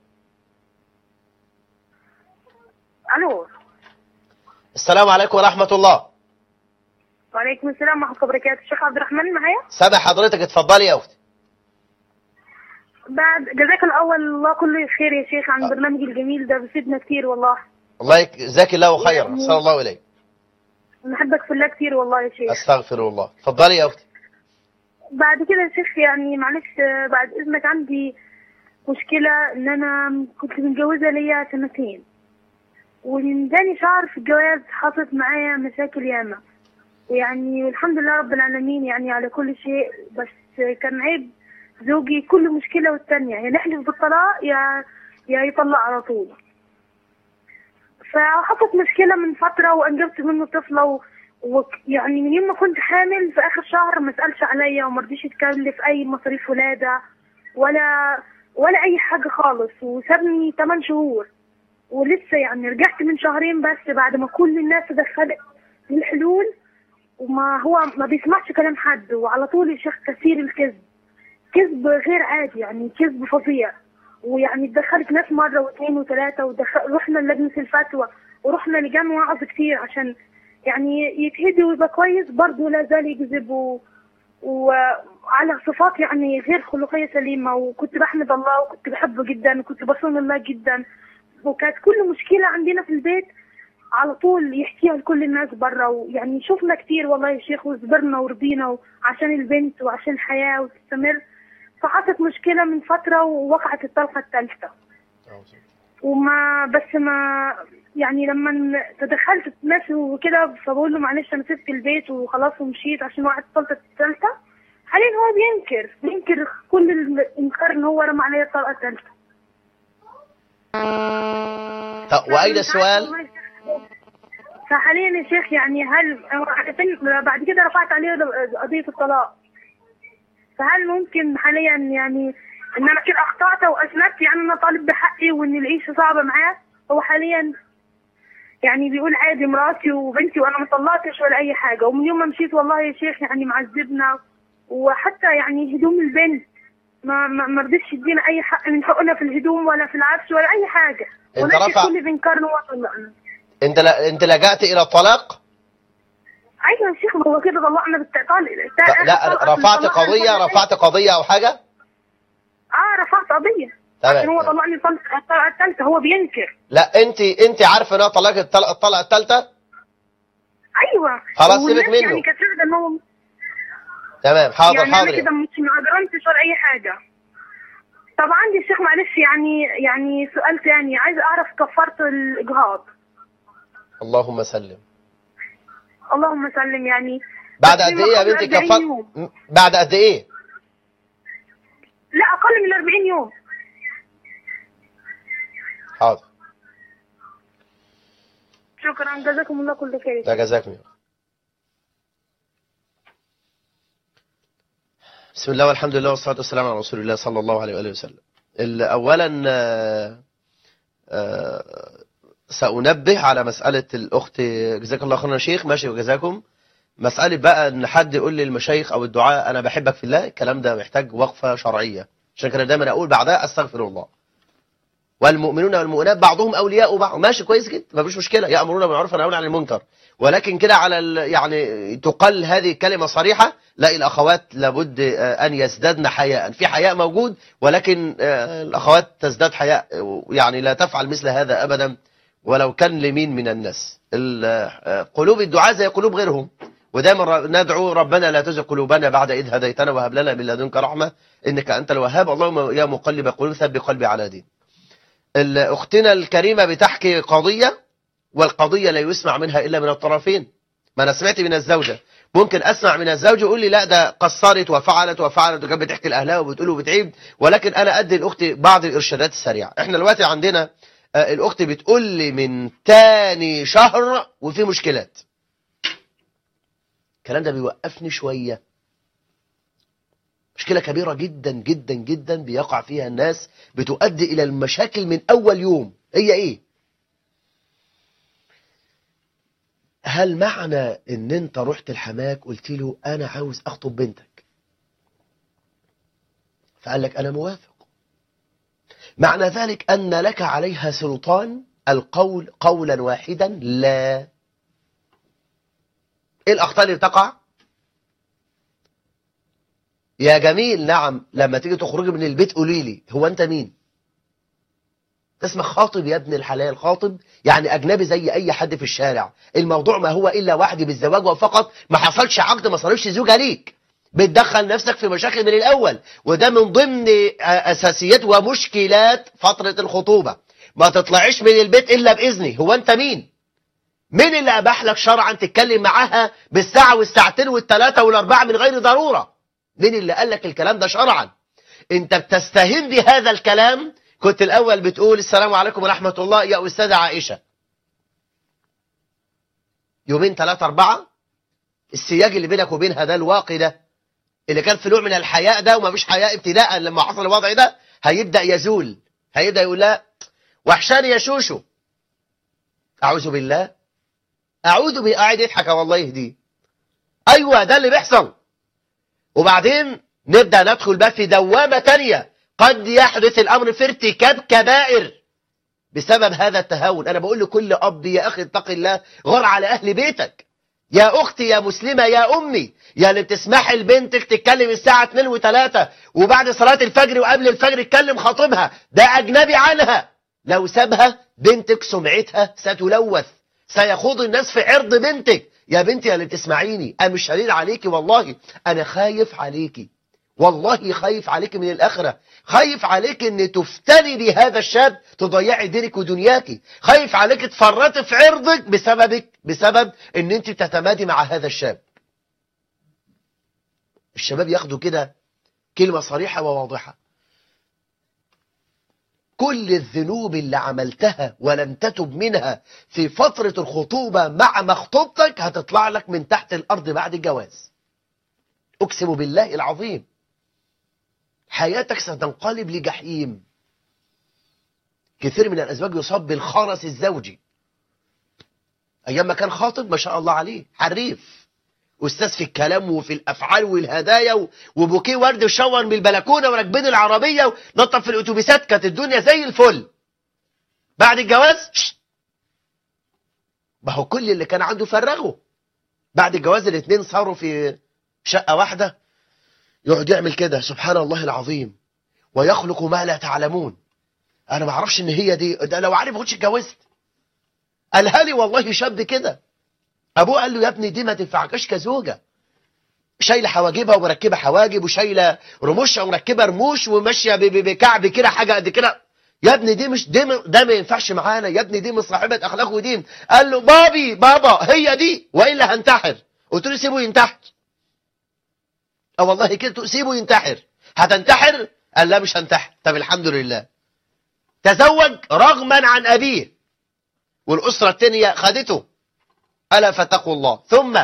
ألو السلام عليكم ورحمة الله وعليكم السلام ورحمة الله وبركاته الشيخ عبد الرحمن معايا سامع حضرتك اتفضلي يا أختي بعد جزاك الأول الله كله خير يا شيخ عن البرنامج الجميل ده بيفيدنا كتير والله الله يك- جزاك الله خيرا يعني- صلى الله إليك نحبك في الله كتير والله يا شيخ أستغفر الله تفضلي يا أختي بعد كده يا شيخ يعني معلش آه، بعد إذنك عندي مشكلة إن أنا كنت متجوزة ليا سنتين ومن تاني شهر في الجواز حصلت معايا مشاكل ياما ويعني الحمد لله رب العالمين يعني على كل شيء بس كان عيب زوجي كل مشكلة والتانية يا نحلف بالطلاق يا يا يطلق على طول فحصلت مشكلة من فترة وأنجبت منه طفلة و... ويعني من يوم ما كنت حامل في آخر شهر ما سألش عليا وما رضيش يتكلف أي مصاريف ولادة ولا ولا أي حاجة خالص وسابني 8 شهور ولسه يعني رجعت من شهرين بس بعد ما كل الناس دخلت الحلول وما هو ما بيسمعش كلام حد وعلى طول يا شيخ كثير الكذب كذب غير عادي يعني كذب فظيع ويعني دخلت ناس مرة واثنين وثلاثة ودخل رحنا لجنة الفتوى ورحنا لجان وعظ كتير عشان يعني يتهدي ويبقى كويس برضه لا زال يكذب و... وعلى صفات يعني غير خلقية سليمة وكنت بحمد الله وكنت بحبه جدا وكنت بصون الله جدا وكانت كل مشكلة عندنا في البيت على طول يحكيها لكل الناس برا ويعني شفنا كتير والله يا شيخ وصبرنا ورضينا عشان البنت وعشان الحياة وتستمر فحصلت مشكلة من فترة ووقعت الطلقة الثالثة وما بس ما يعني لما تدخلت في ناس وكده فبقول له معلش انا سبت البيت وخلاص ومشيت عشان وقعت الطلقة الثالثة حاليا هو بينكر بينكر كل الانكار ان هو رمى عليا الطلقة الثالثة طب وأين السؤال فحاليا يا شيخ يعني هل بعد كده رفعت عليه قضية الطلاق فهل ممكن حاليا يعني ان انا كده اخطأت واذنبت يعني انا طالب بحقي وان العيشة صعبة معاه هو حاليا يعني بيقول عادي مراتي وبنتي وانا ما طلقتش ولا اي حاجة ومن يوم ما مشيت والله يا شيخ يعني معذبنا وحتى يعني هدوم البنت ما ما ما رضيش يدينا اي حق من حقنا في الهدوم ولا في العفش ولا اي حاجة انت ونحكي رفع- كل بنكار ان هو طلقنا انت لا انت لجأت الى الطلاق ايوه يا شيخ ما هو كده طلقنا بالتعطال لا رفعت قضية رفعت قضية او حاجة اه رفعت قضية تمام. عشان هو طلقني الطلقة الطلقة الثالثة هو بينكر لا انت انت عارفه انها طلقت الطلقه الطلقه الثالثه ايوه خلاص والناس سيبك منه. يعني كانت شاهدة ان هو تمام حاضر يعني حاضر انا كده مش ما قدرتش ولا اي حاجة طب عندي الشيخ معلش يعني يعني سؤال تاني عايز اعرف كفارة الاجهاض اللهم سلم اللهم سلم يعني بعد بس قد ايه يا قبل بنتي 40 كفار يوم. م- بعد قد ايه لا اقل من 40 يوم حاضر شكرا جزاكم الله كل خير لا جزاكم الله بسم الله والحمد لله والصلاة والسلام على رسول الله صلى الله عليه وآله وسلم ال- أولا آه، آه، سأنبه على مسألة الأخت جزاك الله خيرا يا شيخ ماشي وجزاكم مسألة بقى إن حد يقول للمشايخ أو الدعاء أنا بحبك في الله الكلام ده محتاج وقفة شرعية عشان كده دايما أقول بعدها أستغفر الله والمؤمنون والمؤمنات بعضهم اولياء بعض ماشي كويس جدا ما فيش مشكله يامرون بالمعروف وينهون عن المنكر ولكن كده على ال- يعني تقل هذه الكلمه صريحه لا الاخوات لابد آه، ان يزدادن حياء في حياء موجود ولكن آه، الاخوات تزداد حياء آه، يعني لا تفعل مثل هذا ابدا ولو كان لمين من الناس ال- آه، قلوب الدعاء زي قلوب غيرهم ودايما ر- ندعو ربنا لا تزغ قلوبنا بعد إذ هديتنا وهب لنا من لدنك رحمة إنك أنت الوهاب اللهم يا مقلب قلوب ثبت قلبي على دين ال- أختنا الكريمة بتحكي قضية والقضية لا يسمع منها إلا من الطرفين ما أنا سمعت من الزوجة ممكن أسمع من الزوج يقول لي لا ده قصرت وفعلت وفعلت وكانت بتحكي لأهلها وبتقول وبتعيب ولكن أنا أدي لأختي بعض الإرشادات السريعة إحنا دلوقتي عندنا آه، الأخت بتقول لي من تاني شهر وفي مشكلات الكلام ده بيوقفني شوية مشكلة كبيرة جدا جدا جدا بيقع فيها الناس بتؤدي إلى المشاكل من أول يوم هي إيه؟ هل معنى إن أنت رحت لحماك قلت له أنا عاوز أخطب بنتك فقال لك أنا موافق معنى ذلك أن لك عليها سلطان القول قولا واحدا لا ايه الاخطاء اللي بتقع يا جميل نعم لما تيجي تخرجي من البيت قولي لي هو انت مين اسمك خاطب يا ابن الحلال خاطب يعني اجنبي زي اي حد في الشارع الموضوع ما هو الا وحدي بالزواج وفقط ما حصلش عقد ما صارش زوجة ليك بتدخل نفسك في مشاكل من الاول وده من ضمن اساسيات ومشكلات فترة الخطوبة ما تطلعيش من البيت الا باذني هو انت مين مين اللي اباح لك شرعا تتكلم معاها بالساعة والساعتين والثلاثة والاربعة من غير ضرورة مين اللي قال لك الكلام ده شرعا انت بتستهين بهذا الكلام كنت الاول بتقول السلام عليكم ورحمة الله يا استاذة عائشة يومين ثلاثة اربعة السياج اللي بينك وبينها ده الواقي ده اللي كان في نوع من الحياء ده وما فيش حياء ابتداء لما حصل الوضع ده هيبدأ يزول هيبدأ يقول لا وحشاني يا شوشو أعوذ بالله أعوذ بالله قاعد يضحك والله يهديه أيوة ده اللي بيحصل وبعدين نبدأ ندخل بقى في دوامة تانية قد يحدث الأمر في ارتكاب كبائر بسبب هذا التهاون أنا بقول لكل أب يا أخي اتق الله غر على أهل بيتك يا أختي يا مسلمة يا أمي يا اللي بتسمحي لبنتك تتكلم الساعة 2 و3 وبعد صلاة الفجر وقبل الفجر تكلم خطيبها ده أجنبي عنها لو سابها بنتك سمعتها ستلوث سيخوض الناس في عرض بنتك يا بنتي يا اللي بتسمعيني أنا مش شديد عليكي والله أنا خايف عليكي والله خايف عليك من الآخرة خايف عليك ان تفتني بهذا الشاب تضيعي دينك ودنياك خايف عليك تفرطي في عرضك بسببك بسبب ان انت تتمادي مع هذا الشاب الشباب ياخدوا كده كلمة صريحة وواضحة كل الذنوب اللي عملتها ولم تتب منها في فترة الخطوبة مع مخطوبتك هتطلع لك من تحت الأرض بعد الجواز أقسم بالله العظيم حياتك ستنقلب لجحيم كثير من الأزواج يصاب بالخرس الزوجي أيام ما كان خاطب ما شاء الله عليه حريف أستاذ في الكلام وفي الأفعال والهدايا وبوكيه ورد وشور من البلكونة وراكبين العربية ونطف في الأتوبيسات كانت الدنيا زي الفل بعد الجواز ما هو كل اللي كان عنده فرغه بعد الجواز الاثنين صاروا في شقة واحدة يقعد يعمل كده سبحان الله العظيم ويخلق ما لا تعلمون انا ما اعرفش ان هي دي ده لو عارف كنتش اتجوزت قالها لي والله شاب كده ابوه قال له يا ابني دي ما تنفعكش كزوجه شايله حواجبها ومركبه حواجب وشايله رموشها ومركبه رموش وماشيه بكعب كده حاجه قد كده يا ابني دي مش دي ده ما ينفعش معانا يا ابني دي مش صاحبه اخلاق ودين قال له بابي بابا هي دي والا هنتحر قلت له سيبه ينتحر اه والله كده سيبه ينتحر هتنتحر قال لا مش هنتحر طب الحمد لله تزوج رغما عن أبيه والأسرة الثانية خدته ألا فتقوا الله ثم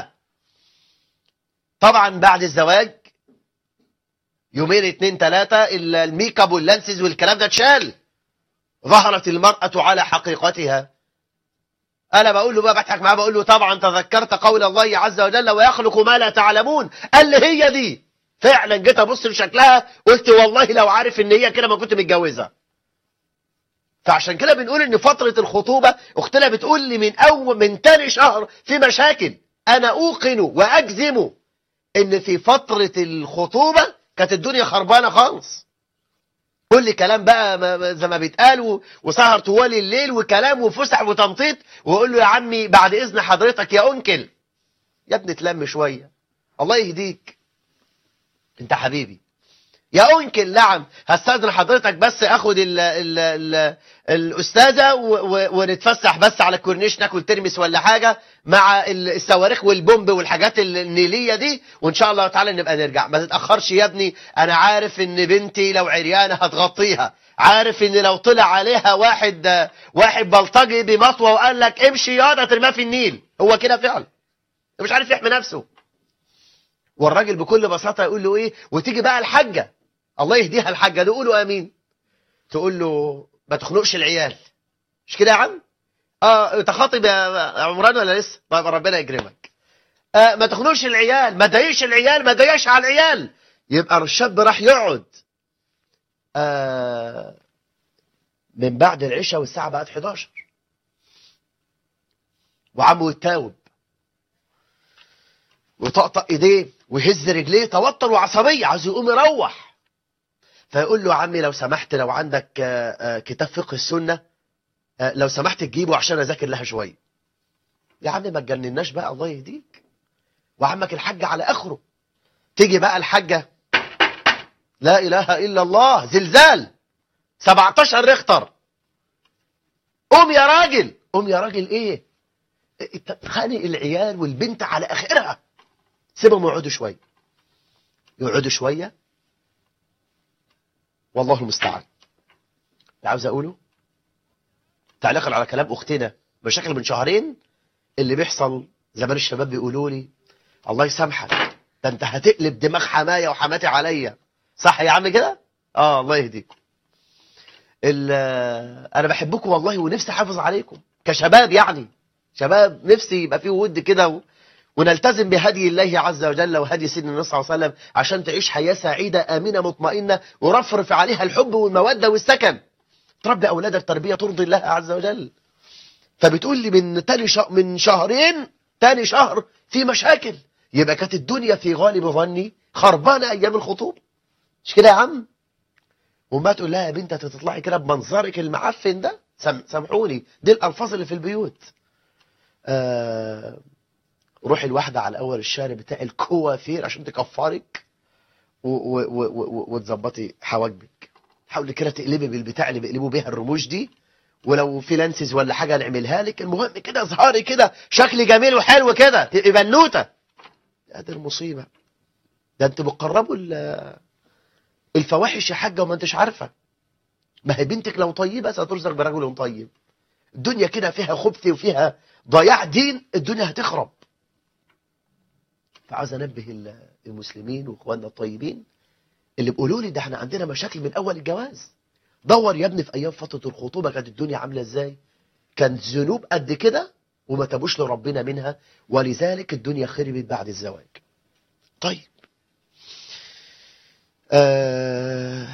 طبعا بعد الزواج يومين اتنين تلاتة الميك اب واللانسز والكلام ده اتشال ظهرت المرأة على حقيقتها أنا بقول له بقى بضحك معاه بقول له طبعا تذكرت قول الله عز وجل ويخلق ما لا تعلمون قال لي هي دي فعلا جيت ابص لشكلها قلت والله لو عارف ان هي كده ما كنت متجوزها فعشان كده بنقول ان فترة الخطوبة اختنا بتقول لي من اول من تاني شهر في مشاكل انا اوقن واجزم ان في فترة الخطوبة كانت الدنيا خربانة خالص كل كلام بقى ما- ما- زي ما بيتقال و- وسهر طوال الليل وكلام وفسح وتنطيط ويقول له يا عمي بعد اذن حضرتك يا انكل يا ابني تلم شوية الله يهديك انت حبيبي يا انكل نعم هستاذن حضرتك بس اخد ال ال ال الاستاذه و- و- ونتفسح بس على الكورنيش ناكل ترمس ولا حاجه مع ال- الصواريخ والبومب والحاجات ال- النيليه دي وان شاء الله تعالى نبقى نرجع ما تتاخرش يا ابني انا عارف ان بنتي لو عريانه هتغطيها عارف ان لو طلع عليها واحد واحد بلطجي بمطوه وقال لك امشي ياض ترماه في النيل هو كده فعلا مش عارف يحمي نفسه والراجل بكل بساطة يقول له ايه وتيجي بقى الحاجة الله يهديها الحاجة تقول له امين تقول له ما تخنقش العيال مش كده يا عم اه تخاطب يا عمران ولا لسه طيب ربنا يكرمك آه ما تخنقش العيال ما تضايقش العيال ما تضايقش على العيال يبقى الشاب راح يقعد آه من بعد العشاء والساعة بقت 11 وعمه يتاوب وطقطق ايديه ويهز رجليه توتر وعصبيه عايز يقوم يروح فيقول له يا عمي لو سمحت لو عندك آه، آه، كتاب فقه السنه آه، لو سمحت تجيبه عشان اذاكر لها شويه يا عم ما تجنناش بقى الله يهديك وعمك الحاج على اخره تيجي بقى الحاجه لا اله الا الله زلزال 17 ريختر قوم يا راجل قوم يا راجل ايه انت خانق العيال والبنت على اخرها سيبهم يقعدوا شويه يقعدوا شويه والله المستعان اللي عاوز اقوله تعليقا على كلام اختنا مشاكل من شهرين اللي بيحصل زمان الشباب بيقولوا لي الله يسامحك ده انت هتقلب دماغ حماية وحماتي عليا صح يا عم كده اه الله يهديكم ال- انا بحبكم والله ونفسي احافظ عليكم كشباب يعني شباب نفسي يبقى فيه ود كده و... ونلتزم بهدي الله عز وجل وهدي سيدنا النبي صلى الله عليه وسلم عشان تعيش حياة سعيدة آمنة مطمئنة ورفرف عليها الحب والمودة والسكن تربي أولادك تربية ترضي الله عز وجل فبتقول لي من تاني شه... من شهرين تاني شهر في مشاكل يبقى كانت الدنيا في غالب ظني خربانة أيام الخطوبة مش كده يا عم وما تقول لها يا بنت هتطلعي كده بمنظرك المعفن ده سم... سامحوني دي الألفاظ اللي في البيوت آه... روحي الواحدة على أول الشارع بتاع الكوافير عشان تكفرك و- و- و- و- وتظبطي حواجبك حاولي كده تقلبي بالبتاع اللي بيقلبوا بيها الرموش دي ولو في لانسز ولا حاجة نعملها لك المهم كده اظهري كده شكل جميل وحلو كده تبقي بنوتة ده دي المصيبة ده انت بتقربوا ال- الفواحش يا حاجة وما انتش عارفة ما هي بنتك لو طيبة سترزق برجل طيب الدنيا كده فيها خبث وفيها ضياع دين الدنيا هتخرب فعاوز انبه ال- المسلمين واخواننا الطيبين اللي بيقولوا لي ده احنا عندنا مشاكل من اول الجواز دور يا ابني في ايام فتره الخطوبه كانت الدنيا عامله ازاي كانت ذنوب قد كده وما تابوش لربنا منها ولذلك الدنيا خربت بعد الزواج طيب آه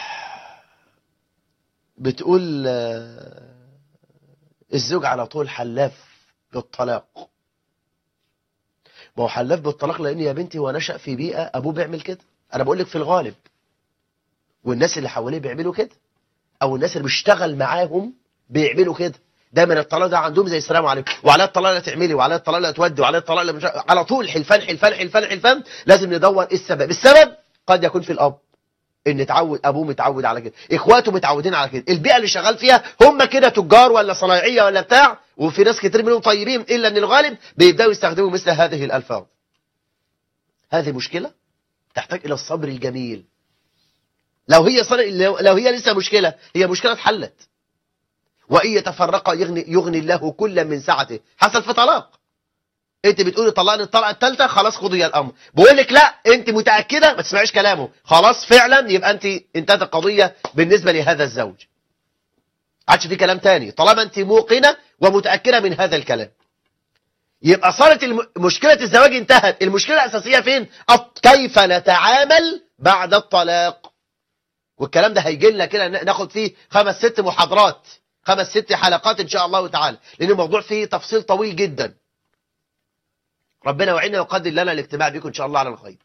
بتقول آه الزوج على طول حلاف بالطلاق ما هو حلاف بالطلاق لان يا بنتي هو نشأ في بيئة ابوه بيعمل كده انا بقول لك في الغالب والناس اللي حواليه بيعملوا كده او الناس اللي بيشتغل معاهم بيعملوا كده دايما الطلاق ده عندهم زي السلام عليكم وعلى الطلاق لا تعملي وعلى الطلاق لا تودي وعلى الطلاق لا مش... على طول حلفان حلفان حلفان حلفان لازم ندور ايه السبب السبب قد يكون في الاب ان اتعود ابوه متعود على كده اخواته متعودين على كده البيئه اللي شغال فيها هم كده تجار ولا صنايعيه ولا بتاع وفي ناس كتير منهم طيبين الا ان الغالب بيبداوا يستخدموا مثل هذه الالفاظ هذه مشكله تحتاج الى الصبر الجميل لو هي صار... لو لو هي لسه مشكله هي مشكله اتحلت وان يتفرقا يغني يغني الله كل من سعته حصل في طلاق انت بتقولي طلقني الطلقه الثالثه خلاص خدي الامر بقول لك لا انت متاكده ما تسمعيش كلامه خلاص فعلا يبقى انت انتهت القضيه بالنسبه لهذا الزوج عادش في كلام تاني طالما انت موقنه ومتاكده من هذا الكلام يبقى صارت الم... مشكله الزواج انتهت المشكله الاساسيه فين الط- كيف نتعامل بعد الطلاق والكلام ده هيجي لنا كده ن- ناخد فيه خمس ست محاضرات خمس ست حلقات ان شاء الله تعالى لان الموضوع فيه تفصيل طويل جدا ربنا يعيننا ويقدر لنا الاجتماع بكم ان شاء الله على الخير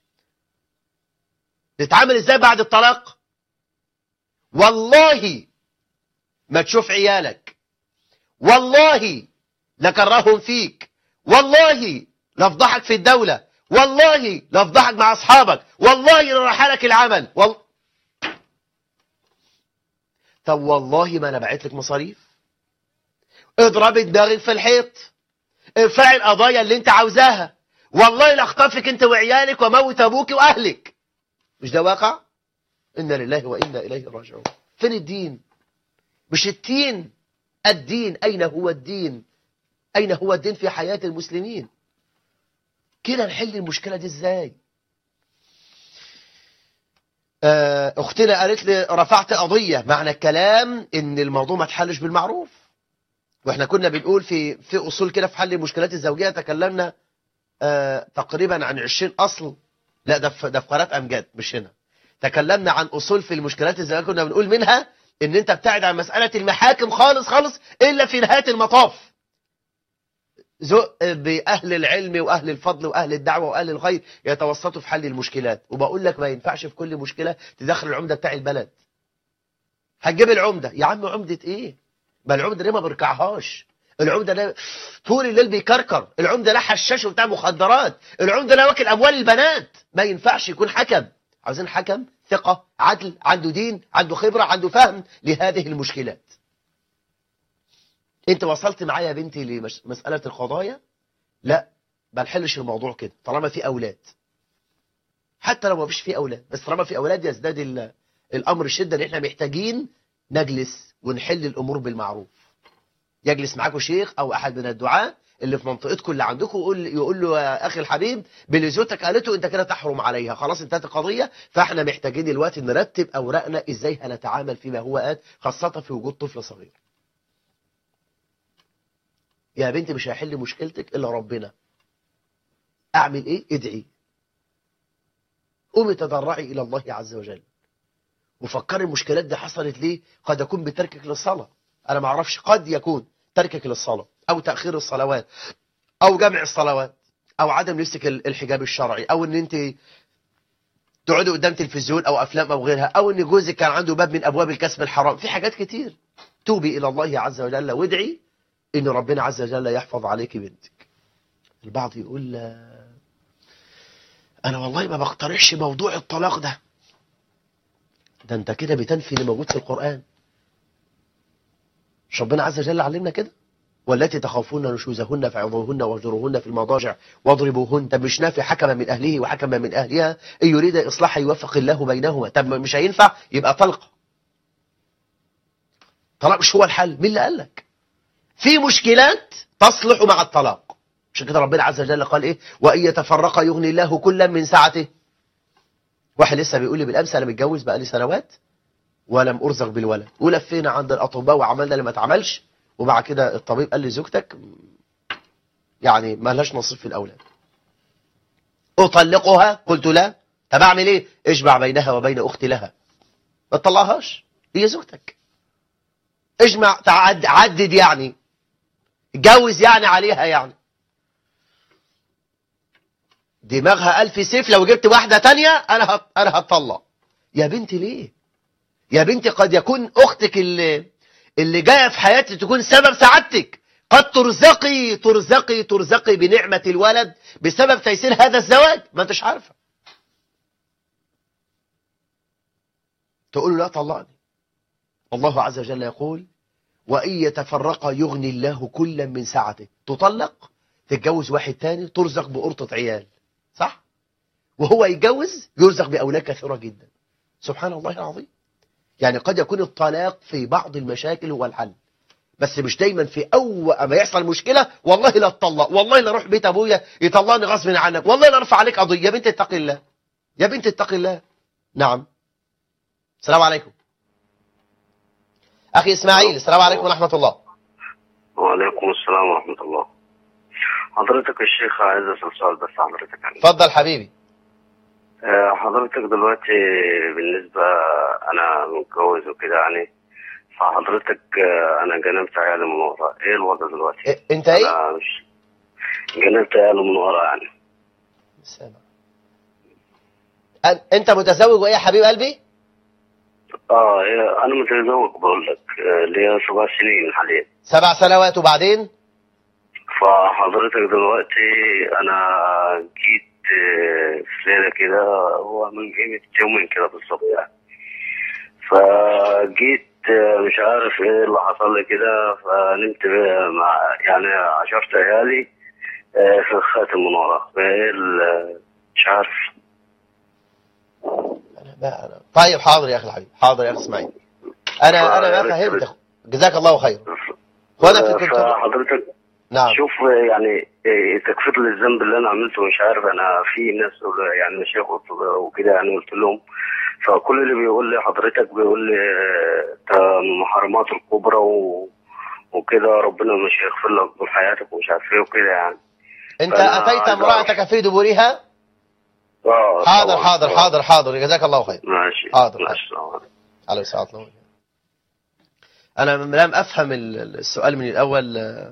نتعامل ازاي بعد الطلاق والله ما تشوف عيالك والله لكرههم فيك والله لفضحك في الدولة والله لفضحك مع أصحابك والله لرحلك العمل وال... طب والله ما أنا بعت لك مصاريف اضربي دماغك في الحيط ارفعي القضايا اللي انت عاوزاها والله لاخطفك انت وعيالك وموت ابوك واهلك مش ده واقع انا لله وانا اليه راجعون فين الدين مش التين الدين اين هو الدين اين هو الدين في حياة المسلمين كده نحل المشكلة دي ازاي آه، اختنا قالت لي رفعت قضية معنى الكلام ان الموضوع ما اتحلش بالمعروف واحنا كنا بنقول في في اصول كده في حل المشكلات الزوجيه تكلمنا آه تقريبا عن 20 اصل لا ده في ده في قناه امجاد مش هنا تكلمنا عن اصول في المشكلات الزوجيه كنا بنقول منها ان انت بتعد عن مساله المحاكم خالص خالص الا في نهايه المطاف زق باهل العلم واهل الفضل واهل الدعوه واهل الخير يتوسطوا في حل المشكلات وبقول لك ما ينفعش في كل مشكله تدخل العمده بتاع البلد هتجيب العمده يا عم عمده ايه ما العمده ده ما بيركعهاش العمده ده طول الليل بيكركر العمده ده حشاش بتاع مخدرات العمده ده واكل اموال البنات ما ينفعش يكون حكم عاوزين حكم ثقه عدل عنده دين عنده خبره عنده فهم لهذه المشكلات انت وصلت معايا يا بنتي لمساله القضايا لا ما نحلش الموضوع كده طالما في اولاد حتى لو ما فيش في اولاد بس طالما في اولاد يزداد ال- الامر شده ان احنا محتاجين نجلس ونحل الامور بالمعروف يجلس معاكم شيخ او احد من الدعاة اللي في منطقتكم اللي عندكم يقول يقول له يا اخي الحبيب باللي زوجتك قالته انت كده تحرم عليها خلاص انتهت القضيه فاحنا محتاجين دلوقتي نرتب اوراقنا ازاي هنتعامل فيما هو ات خاصه في وجود طفل صغير يا بنتي مش هيحل مشكلتك الا ربنا اعمل ايه ادعي قومي تضرعي الى الله عز وجل وفكري المشكلات دي حصلت ليه قد يكون بتركك للصلاة أنا ما أعرفش قد يكون تركك للصلاة أو تأخير الصلوات أو جمع الصلوات أو عدم لبسك ال- الحجاب الشرعي أو أن أنت تقعدي قدام تلفزيون أو أفلام أو غيرها أو أن جوزك كان عنده باب من أبواب الكسب الحرام في حاجات كتير توبي إلى الله عز وجل وادعي أن ربنا عز وجل يحفظ عليك بنتك البعض يقول آه، أنا والله ما بقترحش موضوع الطلاق ده ده انت كده بتنفي اللي موجود في القرآن مش ربنا عز وجل علمنا كده والتي تخافون نشوزهن فعظوهن واهجروهن في المضاجع واضربوهن طب مش نافي حكما من اهله وحكما من اهلها ان يريد اصلاحا يوفق الله بينهما طب مش هينفع يبقى طلق طلاق مش هو الحل مين اللي قال لك في مشكلات تصلح مع الطلاق عشان كده ربنا عز وجل قال ايه وان يتفرقا يغني الله كلا من سعته واحد لسه بيقول لي بالامس انا متجوز بقالي سنوات ولم ارزق بالولد ولفينا عند الاطباء وعملنا اللي ما اتعملش وبعد كده الطبيب قال لي زوجتك يعني ما لهاش نصيب في الاولاد اطلقها قلت لا طب اعمل ايه اجمع بينها وبين اختي لها ما تطلعهاش هي زوجتك اجمع تعد عدد يعني اتجوز يعني عليها يعني دماغها ألف سيف لو جبت واحدة تانية أنا هت... أنا هتطلق يا بنتي ليه يا بنتي قد يكون أختك اللي اللي جاية في حياتك تكون سبب سعادتك قد ترزقي ترزقي ترزقي بنعمة الولد بسبب تيسير هذا الزواج ما انتش عارفة تقول له لا طلقني الله عز وجل يقول وإن يتفرقا يغني الله كلا من سعته تطلق تتجوز واحد تاني ترزق بقرطة عيال صح وهو يتجوز يرزق بأولاد كثيرة جدا سبحان الله العظيم يعني قد يكون الطلاق في بعض المشاكل هو الحل بس مش دايما في اول ما يحصل مشكله والله لا اتطلق والله لا اروح بيت ابويا يطلقني غصب عنك والله لا ارفع عليك قضيه يا بنت اتق الله يا بنت اتق الله نعم السلام عليكم اخي اسماعيل السلام عليكم ورحمه الله وعليكم السلام ورحمة الله حضرتك الشيخ عايز أسأل سؤال بس حضرتك يعني اتفضل حبيبي آه، حضرتك دلوقتي بالنسبة أنا متجوز وكده يعني فحضرتك آه، انا جنبت عيالي من ورا ايه الوضع دلوقتي؟ إيه، انت ايه انا مش جنبت عيالي من ورا يعني سامع. أن- انت متزوج وايه يا حبيب قلبي اه إيه، انا متزوج بقول لك آه، ليا سبع سنين حاليا سبع سنوات وبعدين فحضرتك دلوقتي انا جيت آه، في ليله كده هو من قيمه يومين كده بالظبط يعني فجيت آه، مش عارف ايه اللي حصل لي كده فنمت آه، مع يعني عشرت عيالي آه، في الخاتم من ورا فايه ال- مش عارف أنا ما أنا. طيب حاضر يا اخي الحبيب حاضر يا اخي اسماعيل انا انا ما فهمت يا أخو. جزاك الله خير وانا في كنت فحضرتك نعم شوف يعني إيه، تكفير للذنب اللي انا عملته مش عارف انا في ناس يعني مشايخ وكده يعني قلت لهم فكل اللي بيقول لي حضرتك بيقول لي آه، ده من المحرمات الكبرى و... وكده ربنا مش هيغفر لك طول حياتك ومش عارف ايه وكده يعني انت أنا اتيت عايز امرأتك في دبورها اه حاضر طبعاً، حاضر طبعاً. حاضر حاضر جزاك الله خير ماشي حاضر، ماشي السلام عليكم. عليه الصلاة والسلام أنا لم أفهم ال- السؤال من الأول آه،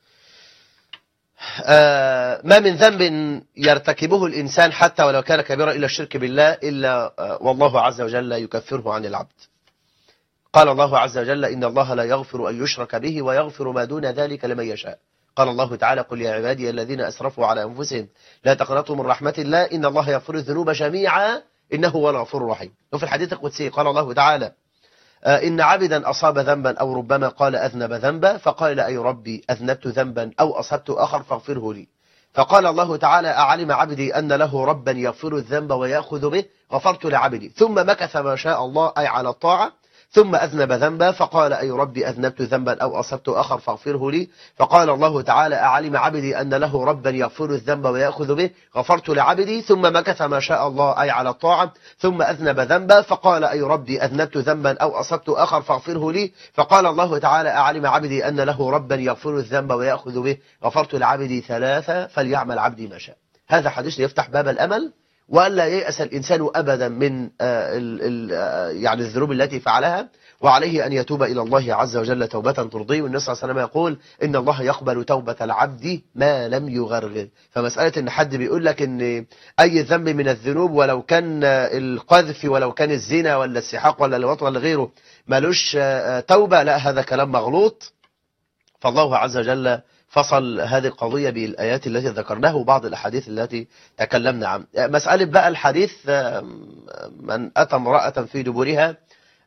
آه، ما من ذنب يرتكبه الإنسان حتى ولو كان كبيرا إلا الشرك بالله إلا آه، والله عز وجل يكفره عن العبد قال الله عز وجل إن الله لا يغفر أن يشرك به ويغفر ما دون ذلك لمن يشاء قال الله تعالى قل يا عبادي الذين أسرفوا على أنفسهم لا تقنطوا من رحمة الله إن الله يغفر الذنوب جميعا إنه هو الغفور الرحيم وفي الحديث القدسي قال الله تعالى آه، إن عبدا أصاب ذنبا أو ربما قال أذنب ذنبا فقال أي ربي أذنبت ذنبا أو أصبت آخر فاغفره لي فقال الله تعالى أعلم عبدي أن له ربا يغفر الذنب ويأخذ به غفرت لعبدي ثم مكث ما شاء الله أي على الطاعة ثم أذنب ذنبا فقال أي ربي أذنبت ذنبا أو أصبت آخر فاغفره لي فقال الله تعالى أعلم عبدي أن له ربا يغفر الذنب ويأخذ به غفرت لعبدي ثم مكث ما شاء الله أي على الطاعة ثم أذنب ذنبا فقال أي ربي أذنبت ذنبا أو أصبت آخر فاغفره لي فقال الله تعالى أعلم عبدي أن له ربا يغفر الذنب ويأخذ به غفرت لعبدي ثلاثة فليعمل عبدي ما شاء هذا حديث يفتح باب الأمل وألا ييأس الإنسان أبدا من آه، ال- ال- آه، يعني الذنوب التي فعلها وعليه أن يتوب إلى الله عز وجل توبة ترضيه والنبي صلى الله عليه وسلم يقول إن الله يقبل توبة العبد ما لم يغرغر فمسألة إن حد بيقول لك إن أي ذنب من الذنوب ولو كان آه، القذف ولو كان الزنا ولا السحاق ولا الوطن ولا غيره ملوش آه، توبة لا هذا كلام مغلوط فالله عز وجل فصل هذه القضية بالآيات التي ذكرناها وبعض الأحاديث التي تكلمنا عنها مسألة بقى الحديث آم، من أتى امرأة في دبرها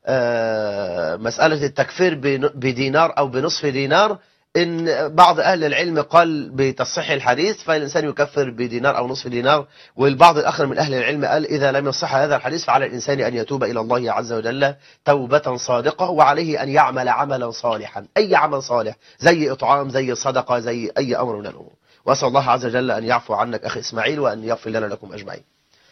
آه، مسألة التكفير بن- بدينار أو بنصف دينار إن بعض أهل العلم قال بتصحيح الحديث فالإنسان يكفر بدينار أو نصف دينار والبعض الآخر من أهل العلم قال إذا لم يصح هذا الحديث فعلى الإنسان أن يتوب إلى الله عز وجل توبة صادقة وعليه أن يعمل عملا صالحا أي عمل صالح زي إطعام زي صدقة زي أي أمر من الأمور وأسأل الله عز وجل أن يعفو عنك أخي إسماعيل وأن يغفر لنا لكم أجمعين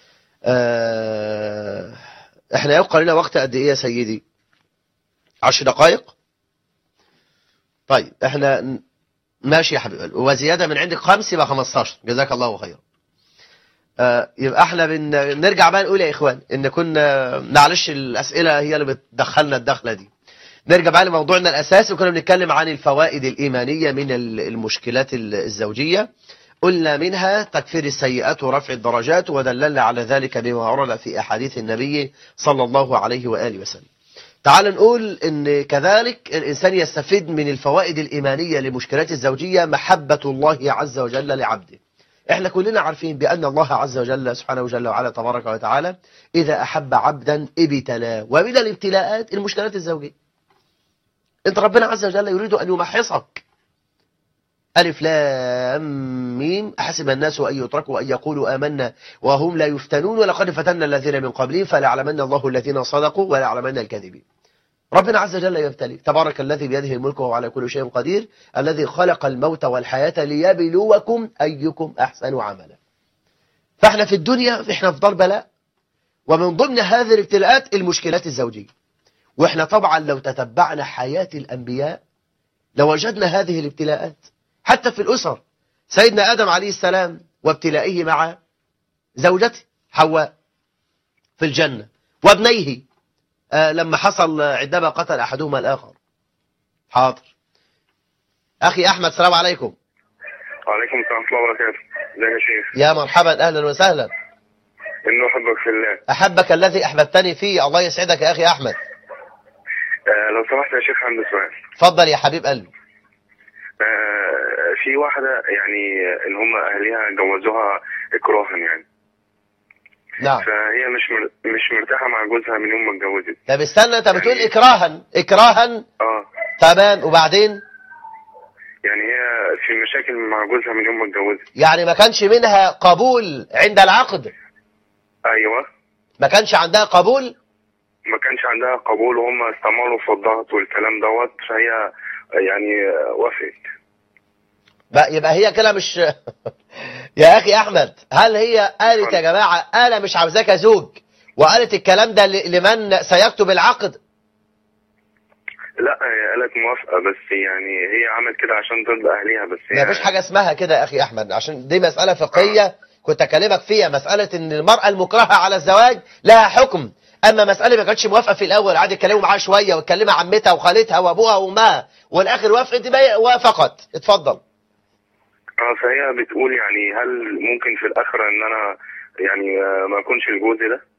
آه، احنا يبقى لنا وقت قد ايه يا سيدي عشر دقائق طيب احنا ن- ماشي يا حبيبي وزيادة من عندك خمس يبقى 15 جزاك الله خيرا آه، يبقى احنا بن... نرجع بقى نقول يا اخوان ان كنا معلش الاسئله هي اللي بتدخلنا الدخله دي نرجع بقى لموضوعنا الاساسي وكنا بنتكلم عن الفوائد الايمانيه من ال- المشكلات ال- الزوجيه قلنا منها تكفير السيئات ورفع الدرجات ودللنا على ذلك بما ورد في أحاديث النبي صلى الله عليه وآله وسلم تعال نقول ان كذلك الإنسان يستفيد من الفوائد الإيمانية لمشكلات الزوجية محبة الله عز وجل لعبده احنا كلنا عارفين بأن الله عز وجل سبحانه وجل وعلا تبارك وتعالى إذا أحب عبدا ابتلاه ومن الابتلاءات المشكلات الزوجية انت ربنا عز وجل يريد أن يمحصك ألف لام ميم أحسب الناس أن يتركوا أن يقولوا آمنا وهم لا يفتنون ولقد فتنا الذين من قبلهم فليعلمن الله الذين صدقوا وليعلمن الكاذبين ربنا عز وجل يبتلي تبارك الذي بيده الملك وهو على كل شيء قدير الذي خلق الموت والحياة ليبلوكم أيكم أحسن عملا فاحنا في الدنيا احنا في دار بلاء ومن ضمن هذه الابتلاءات المشكلات الزوجية واحنا طبعا لو تتبعنا حياة الأنبياء لوجدنا هذه الابتلاءات حتى في الأسر سيدنا آدم عليه السلام وابتلائه مع زوجته حواء في الجنة وابنيه آه، لما حصل عندما قتل أحدهما الآخر حاضر اخي احمد السلام عليكم وعليكم السلام ورحمة الله وبركاته ازيك يا شيخ يا مرحبا اهلا وسهلا إنه أحبك في الله احبك الذي احببتني فيه الله يسعدك يا اخي احمد آه لو سمحت يا شيخ عندي سؤال اتفضل يا حبيب قلبي آه في واحدة يعني إن هم أهلها جوزوها إكراها يعني نعم فهي مش مر... مش مرتاحة مع جوزها من يوم ما اتجوزت طب استنى انت بتقول اكراها اكراها اه تمام وبعدين يعني هي في مشاكل مع جوزها من يوم ما اتجوزت يعني ما كانش منها قبول عند العقد أيوه ما كانش عندها قبول ما كانش عندها قبول وهم استمروا في الضغط والكلام دوت فهي يعني آه، وافقت بقى يبقى هي كده مش يا اخي احمد هل هي قالت يا جماعه انا مش عاوزاك زوج وقالت الكلام ده ل- لمن سيكتب العقد لا هي قالت موافقة بس يعني هي عملت كده عشان ترضي أهليها بس هي ما فيش حاجه اسمها كده يا اخي احمد عشان دي مساله فقهيه كنت اكلمك فيها مساله ان المراه المكرهه على الزواج لها حكم اما مساله ما كانتش موافقه في الاول قعد يتكلموا معاها شويه ويتكلموا عمتها وخالتها وابوها وامها والاخر وافقت يبقى وافقت اتفضل اه فهي بتقول يعني هل ممكن في الاخره ان انا يعني آه، ما اكونش الجوز ده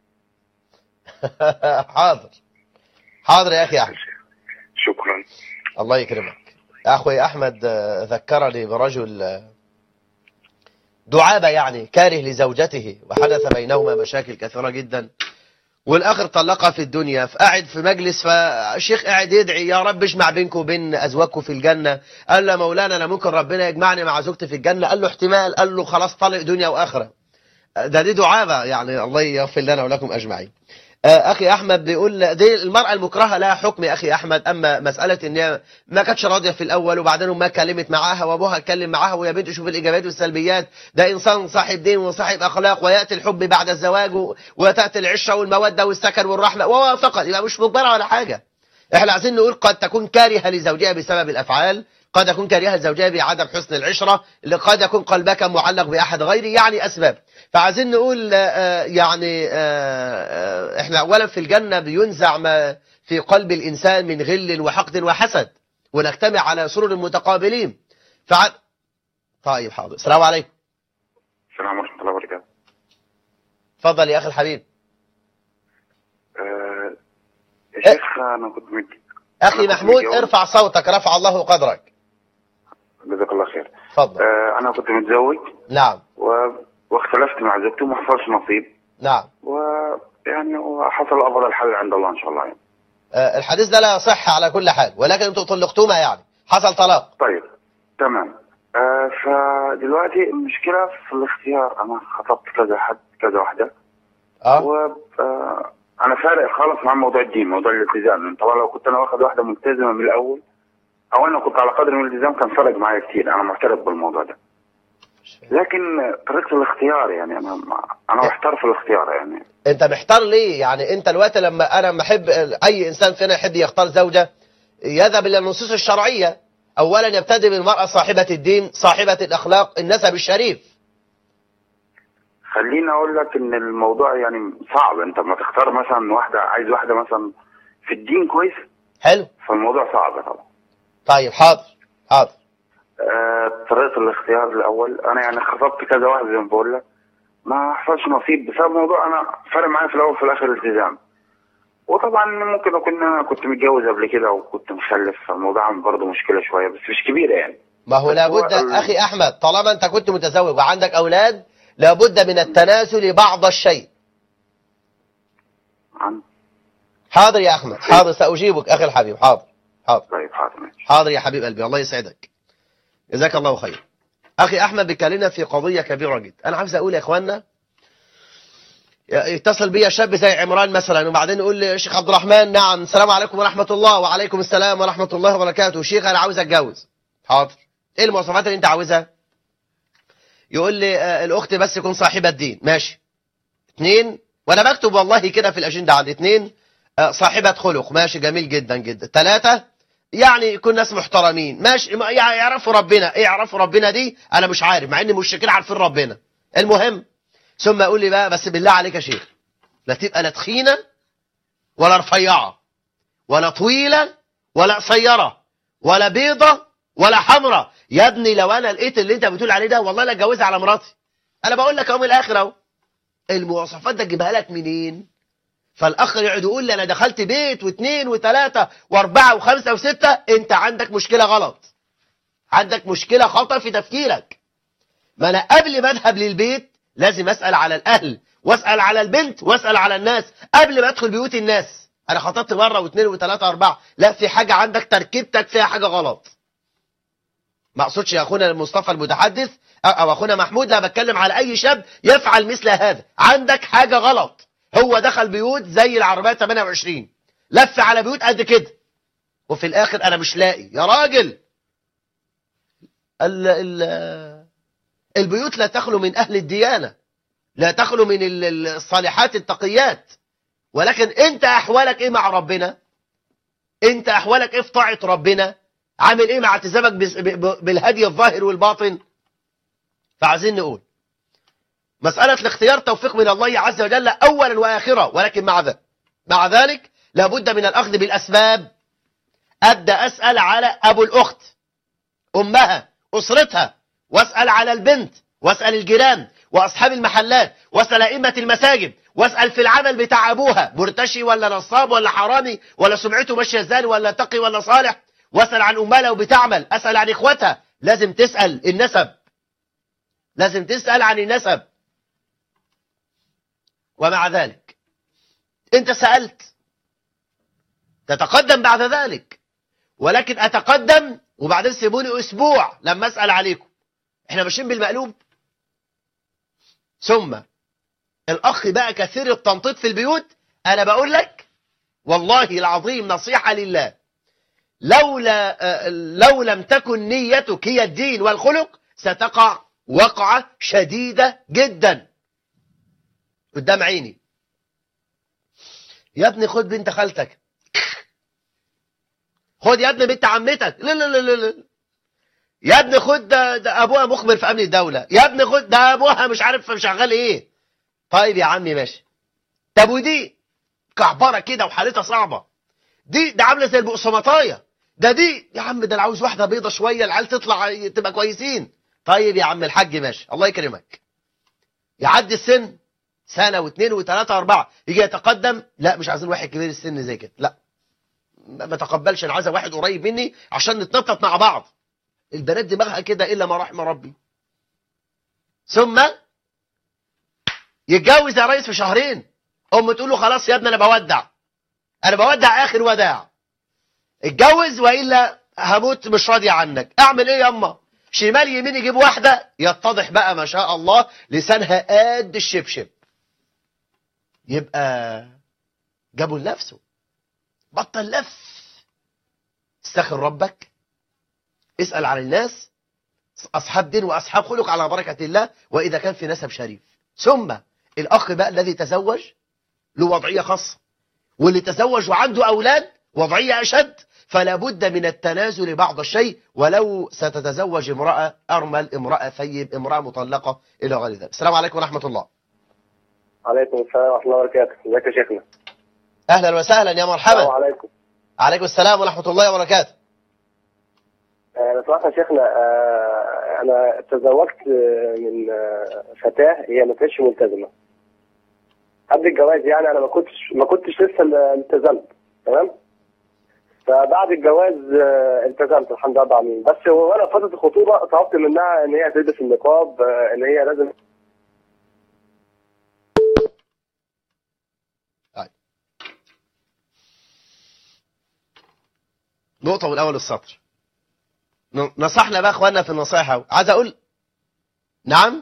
حاضر حاضر يا اخي احمد شكرا الله يكرمك اخوي احمد آه، ذكرني برجل آه، دعابة يعني كاره لزوجته وحدث بينهما مشاكل كثيرة جدا والاخر طلقها في الدنيا فقعد في مجلس فالشيخ قاعد يدعي يا رب اجمع بينكم وبين ازواجكم في الجنة قال له يا مولانا انا ممكن ربنا يجمعني مع زوجتي في الجنة قال له احتمال قال له خلاص طلق دنيا واخرة ده دي دعابة يعني الله يغفر لنا ولكم اجمعين آه، اخي احمد بيقول دي المراه المكرهه لها حكم يا اخي احمد اما مساله ان هي ما كانتش راضيه في الاول وبعدين ما كلمت معاها وابوها اتكلم معاها ويا بنت شوف الايجابيات والسلبيات ده انسان صاحب دين وصاحب اخلاق وياتي الحب بعد الزواج و- وتاتي العشره والموده والسكن والرحمه ووافقت يبقى مش مجبره ولا حاجه احنا عايزين نقول قد تكون كارهه لزوجها بسبب الافعال قد يكون كارهه لزوجها بعدم حسن العشره اللي قد يكون قلبك معلق باحد غيره يعني اسباب فعايزين نقول آه، آه، يعني آه، آه، احنا اولا في الجنه بينزع ما في قلب الانسان من غل وحقد وحسد ونجتمع على سرر متقابلين فع... طيب حاضر السلام عليكم السلام ورحمه الله وبركاته اتفضل يا اخي الحبيب آه يا شيخ انا كنت مت اخي أنا كنت محمود متجوز. ارفع صوتك رفع الله قدرك جزاك الله خير اتفضل آه انا كنت متزوج نعم و... واختلفت مع زوجتي وما حصلش نصيب نعم ويعني وحصل افضل الحل عند الله ان شاء الله يعني آه، الحديث ده لا صح على كل حال ولكن انتوا طلقتوما يعني حصل طلاق طيب تمام آه فدلوقتي المشكله في الاختيار انا خطبت كذا حد كذا واحده اه و آه، انا فارق خالص مع موضوع الدين موضوع الالتزام طبعا لو كنت انا واخد واحده ملتزمه من الاول او انا كنت على قدر من الالتزام كان فرق معايا كتير انا معترف بالموضوع ده لكن طريقه الاختيار يعني انا ما انا محتار في الاختيار يعني انت محتار ليه يعني انت الوقت لما انا لما احب اي انسان فينا يحب يختار زوجة يذهب الى النصوص الشرعية اولا يبتدي بالمرأة صاحبة الدين صاحبة الاخلاق النسب الشريف خليني اقول لك ان الموضوع يعني صعب انت لما تختار مثلا واحده عايز واحده مثلا في الدين كويس حلو فالموضوع صعب طبعا طيب حاضر حاضر آه، طريقه الاختيار الاول انا يعني خطبت كذا واحد زي ما بقول لك ما حصلش نصيب بسبب موضوع انا فارق معايا في الاول وفي الاخر التزام وطبعا ممكن اكون انا كنت متجوز قبل كده وكنت مخلف فالموضوع عامل برضه مشكله شويه بس مش كبيره يعني ما هو بس لابد هو ال- اخي احمد طالما انت كنت متزوج وعندك اولاد لابد من التنازل بعض الشيء عن حاضر يا احمد حاضر ساجيبك اخي الحبيب حاضر حاضر طيب حاضر ماشي حاضر يا حبيب قلبي الله يسعدك جزاك الله خير اخي احمد بيكلمنا في قضيه كبيره جدا انا عاوز اقول يا اخوانا يتصل بيا شاب زي عمران مثلا وبعدين يقول لي شيخ عبد الرحمن نعم السلام عليكم ورحمه الله وعليكم السلام ورحمه الله وبركاته شيخ انا عاوز اتجوز حاضر ايه المواصفات اللي انت عاوزها يقول لي آه، الاخت بس يكون صاحبه دين ماشي اثنين وانا بكتب والله كده في الاجنده عندي اثنين آه، صاحبه خلق ماشي جميل جدا جدا ثلاثه يعني يكون ناس محترمين ماشي ما- يع- يعرفوا ربنا ايه يعرفوا ربنا دي انا مش عارف مع ان المشركين عارفين ربنا المهم ثم يقول لي بقى بس بالله عليك يا شيخ لا تبقى لا تخينه ولا رفيعه ولا طويله ولا قصيره ولا بيضة ولا حمراء يا ابني لو انا لقيت اللي انت بتقول عليه ده والله لا اتجوزها على مراتي انا بقول لك اهو من الاخر اهو المواصفات ده تجيبها لك منين فالاخ يقعد يقول لي انا دخلت بيت واثنين وثلاثه واربعه وخمسه وسته انت عندك مشكله غلط عندك مشكله خطا في تفكيرك ما انا قبل ما اذهب للبيت لازم اسال على الاهل واسال على البنت واسال على الناس قبل ما ادخل بيوت الناس انا خطبت مره واثنين وثلاثه واربعه لا في حاجه عندك تركيبتك فيها حاجه غلط ما اقصدش يا اخونا مصطفى المتحدث او أو اخونا محمود لا بتكلم على اي شاب يفعل مثل هذا عندك حاجه غلط هو دخل بيوت زي العربيه 28 لف على بيوت قد كده وفي الاخر انا مش لاقي يا راجل ال ال البيوت لا تخلو من اهل الديانه لا تخلو من ال- ال- الصالحات التقيات ولكن انت احوالك ايه مع ربنا انت احوالك ايه في طاعه ربنا عامل ايه مع التزامك بس- ب- ب- بالهدي الظاهر والباطن فعايزين نقول مسألة الاختيار توفيق من الله عز وجل أولا وآخرا ولكن مع ذلك مع ذلك لابد من الأخذ بالأسباب أبدأ أسأل على أبو الأخت أمها أسرتها وأسأل على البنت وأسأل الجيران وأصحاب المحلات وأسأل أئمة المساجد وأسأل في العمل بتاع أبوها مرتشي ولا نصاب ولا حرامي ولا سمعته ماشية ازاي ولا تقي ولا صالح وأسأل عن أمها لو بتعمل أسأل عن إخوتها لازم تسأل النسب لازم تسأل عن النسب ومع ذلك انت سألت تتقدم بعد ذلك ولكن اتقدم وبعدين سيبوني اسبوع لما اسأل عليكم احنا ماشيين بالمقلوب ثم الاخ بقى كثير التنطيط في البيوت انا بقول لك والله العظيم نصيحة لله لولا آه، لو لم تكن نيتك هي الدين والخلق ستقع وقعة شديدة جدا قدام عيني يا ابني خد بنت خالتك خد يا ابني بنت عمتك لا لا لا لا لا يا ابني خد ده, ده ابوها مخبر في امن الدولة يا ابني خد ده ابوها مش عارف شغال ايه طيب يا عمي ماشي طب ودي كعبرة كده وحالتها صعبة دي ده عاملة زي البقسماطاية ده دي يا عم ده انا عاوز واحدة بيضة شوية العيال تطلع تبقى كويسين طيب يا عم الحاج ماشي الله يكرمك يعدي السن سنة واثنين وثلاثة واربعة يجي يتقدم لا مش عايزين واحد كبير السن زي كده لا ما ما تقبلش انا عايز واحد قريب مني عشان نتنطط مع بعض البنات دماغها كده الا ما رحم ربي ثم يتجوز يا ريس في شهرين ام تقول له خلاص يا ابني انا بودع انا بودع اخر وداع اتجوز والا هموت مش راضي عنك اعمل ايه ياما شمال يمين يجيب واحده يتضح بقى ما شاء الله لسانها قد الشبشب يبقى جابوا لنفسه بطل لف استخر ربك اسأل عن الناس أصحاب دين وأصحاب خلق على بركة الله وإذا كان في نسب شريف ثم الأخ بقى الذي تزوج له وضعية خاصة واللي تزوج وعنده أولاد وضعية أشد فلا بد من التنازل بعض الشيء ولو ستتزوج امرأة أرمل امرأة ثيب امرأة مطلقة إلى غير ذلك السلام عليكم ورحمة الله عليكم السلام ورحمة الله وبركاته ازيك يا شيخنا أهلا وسهلا يا السلام مرحبا عليكم عليكم السلام ورحمة الله وبركاته آه، لو سمحت يا شيخنا آه، انا تزوجت آه، من آه، فتاة هي ما كانتش ملتزمة قبل الجواز يعني انا ما كنتش ما كنتش لسه ال- التزمت تمام فبعد الجواز آه، التزمت الحمد لله رب العالمين بس وانا في فتره الخطوبه طلبت منها ان هي تلبس النقاب آه، ان هي لازم نقطة من أول السطر ن- نصحنا بقى اخواننا في النصائح أهو. عايز أقول نعم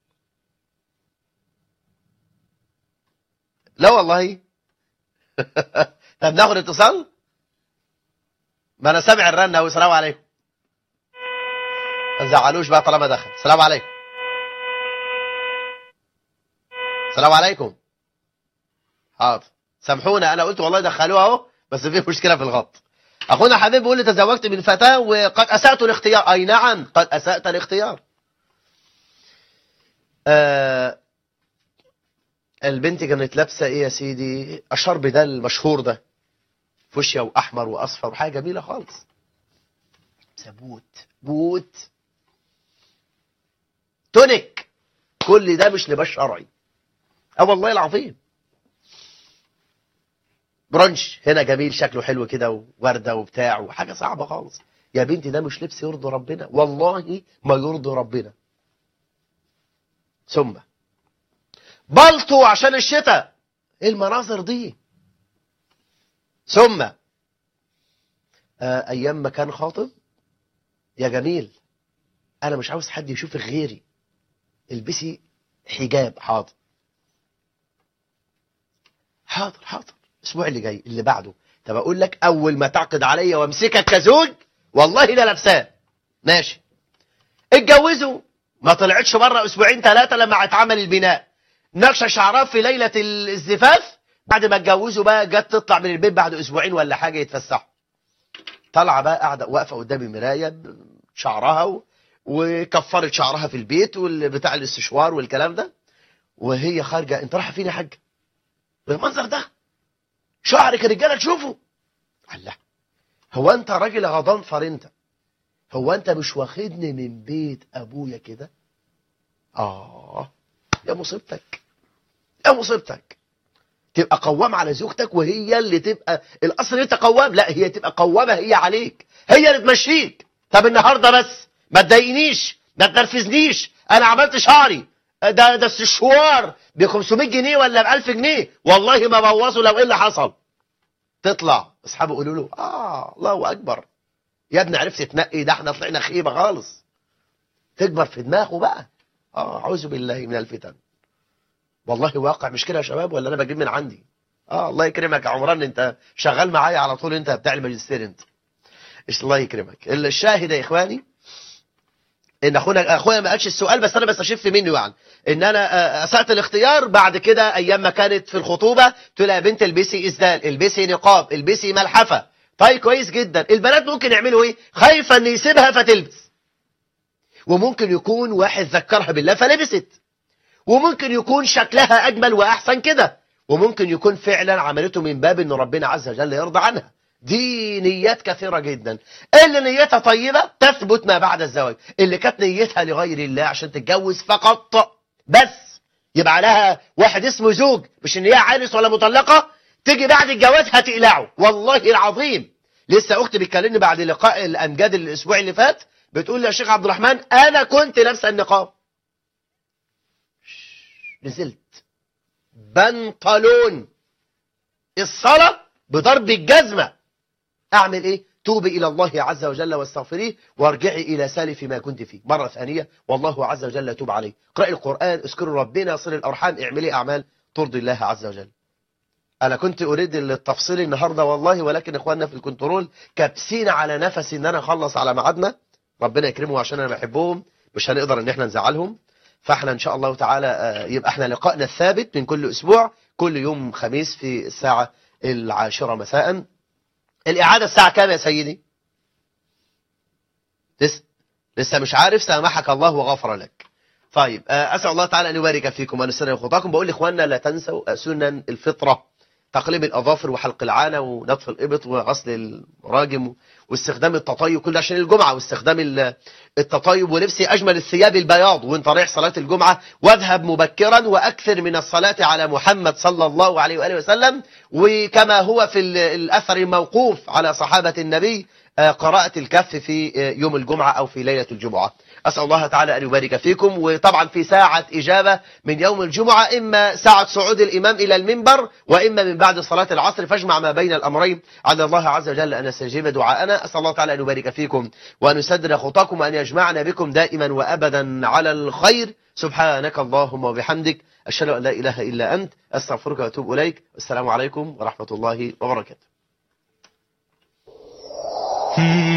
لا والله طب ناخد اتصال ما أنا سامع الرنة أهو السلام عليكم ما تزعلوش بقى طالما دخل السلام عليكم السلام عليكم حاضر سامحونا أنا قلت والله دخلوها أهو بس في مشكلة في الغط اخونا حبيب بيقول لي تزوجت من فتاة وقد اسأت الاختيار اي نعم قد اسأت الاختيار آه البنت كانت لابسه ايه يا سيدي الشرب ده المشهور ده فوشيا واحمر واصفر وحاجه جميله خالص لابسه بوت بوت تونيك كل ده مش لباس شرعي اه والله العظيم برانش هنا جميل شكله حلو كده ووردة وبتاع وحاجة صعبة خالص يا بنتي ده مش لبس يرضي ربنا والله ما يرضي ربنا ثم بلطو عشان الشتاء ايه المناظر دي ثم آه ايام ما كان خاطب يا جميل انا مش عاوز حد يشوفك غيري البسي حجاب حاضر حاضر حاضر الاسبوع اللي جاي اللي بعده طب اقول لك اول ما تعقد عليا وامسكك كزوج والله لا لابساه ماشي اتجوزوا ما طلعتش بره اسبوعين ثلاثه لما اتعمل البناء نقشه شعرها في ليله الزفاف بعد ما اتجوزوا بقى جت تطلع من البيت بعد اسبوعين ولا حاجه يتفسحوا طالعه بقى قاعده واقفه قدام المرايه بشعرها و... وكفرت شعرها في البيت والبتاع الاستشوار والكلام ده وهي خارجه انت رايحه فين يا حاجه بالمنظر ده شعرك الرجاله تشوفه الله هو انت راجل غضنفر انت هو انت مش واخدني من بيت ابويا كده اه يا مصيبتك يا مصيبتك تبقى قوام على زوجتك وهي اللي تبقى الاصل انت قوام لا هي تبقى قوامه هي عليك هي اللي تمشيك طب النهارده بس ما تضايقنيش ما تنرفزنيش انا عملت شعري ده ده استشوار ب 500 جنيه ولا ب 1000 جنيه والله ما بوظوا لو ايه اللي حصل تطلع اصحابه يقولوا له اه الله اكبر يا ابني عرفت تنقي ده احنا طلعنا خيبه خالص تكبر في دماغه بقى اه اعوذ بالله من الفتن والله واقع مش كده يا شباب ولا انا بجيب من عندي اه الله يكرمك يا عمران انت شغال معايا على طول انت بتاع الماجستير انت إيش الله يكرمك الشاهد يا اخواني ان اخونا اخويا ما قالش السؤال بس انا بستشف منه يعني ان انا اسات الاختيار بعد كده ايام ما كانت في الخطوبه تقول لها يا بنت البسي اسدال البسي نقاب البسي ملحفه طيب كويس جدا البنات ممكن يعملوا ايه خايفه ان يسيبها فتلبس وممكن يكون واحد ذكرها بالله فلبست وممكن يكون شكلها اجمل واحسن كده وممكن يكون فعلا عملته من باب ان ربنا عز وجل يرضى عنها دي نيات كثيرة جدا اللي نيتها طيبة تثبت ما بعد الزواج اللي كانت نيتها لغير الله عشان تتجوز فقط بس يبقى لها واحد اسمه زوج مش ان هي عانس ولا مطلقة تيجي بعد الجواز هتقلعه والله العظيم لسه اختي بتكلمني بعد لقاء الامجاد الاسبوع اللي فات بتقول لي يا شيخ عبد الرحمن انا كنت لابسه النقاب نزلت بنطلون الصلاة بضرب الجزمة أعمل إيه توبي إلى الله عز وجل واستغفريه وارجعي إلى سالف ما كنت فيه مرة ثانية والله عز وجل توب عليه اقرأي القرآن اذكروا ربنا صل الأرحام اعملي أعمال ترضي الله عز وجل أنا كنت أريد التفصيل النهاردة والله ولكن إخواننا في الكنترول كابسين على نفسي إن أنا أخلص على ميعادنا ربنا يكرمه عشان أنا بحبهم مش هنقدر إن إحنا نزعلهم فاحنا ان شاء الله تعالى يبقى احنا لقائنا الثابت من كل اسبوع كل يوم خميس في الساعة العاشرة مساء الاعادة الساعة كام يا سيدي لسه لسه مش عارف سامحك الله وغفر لك طيب اسأل الله تعالى ان يبارك فيكم وان يسلم خطاكم بقول لاخواننا لا تنسوا سنن الفطرة تقليم الاظافر وحلق العانة ونطف الابط وغسل المراجم واستخدام التطيب كل ده عشان الجمعة واستخدام التطيب ولبس أجمل الثياب البياض وانت رايح صلاة الجمعة واذهب مبكرا وأكثر من الصلاة على محمد صلى الله عليه وآله وسلم وكما هو في الأثر الموقوف على صحابة النبي قراءة الكف في يوم الجمعة أو في ليلة الجمعة أسأل الله تعالى أن يبارك فيكم وطبعا في ساعة إجابة من يوم الجمعة إما ساعة صعود الإمام إلى المنبر وإما من بعد صلاة العصر فاجمع ما بين الأمرين على الله عز وجل أن يستجيب دعاءنا أسأل الله تعالى أن يبارك فيكم وأن يسدد خطاكم وأن يجمعنا بكم دائما وأبدا على الخير سبحانك اللهم وبحمدك أشهد أن لا إله إلا أنت أستغفرك وأتوب إليك والسلام عليكم ورحمة الله وبركاته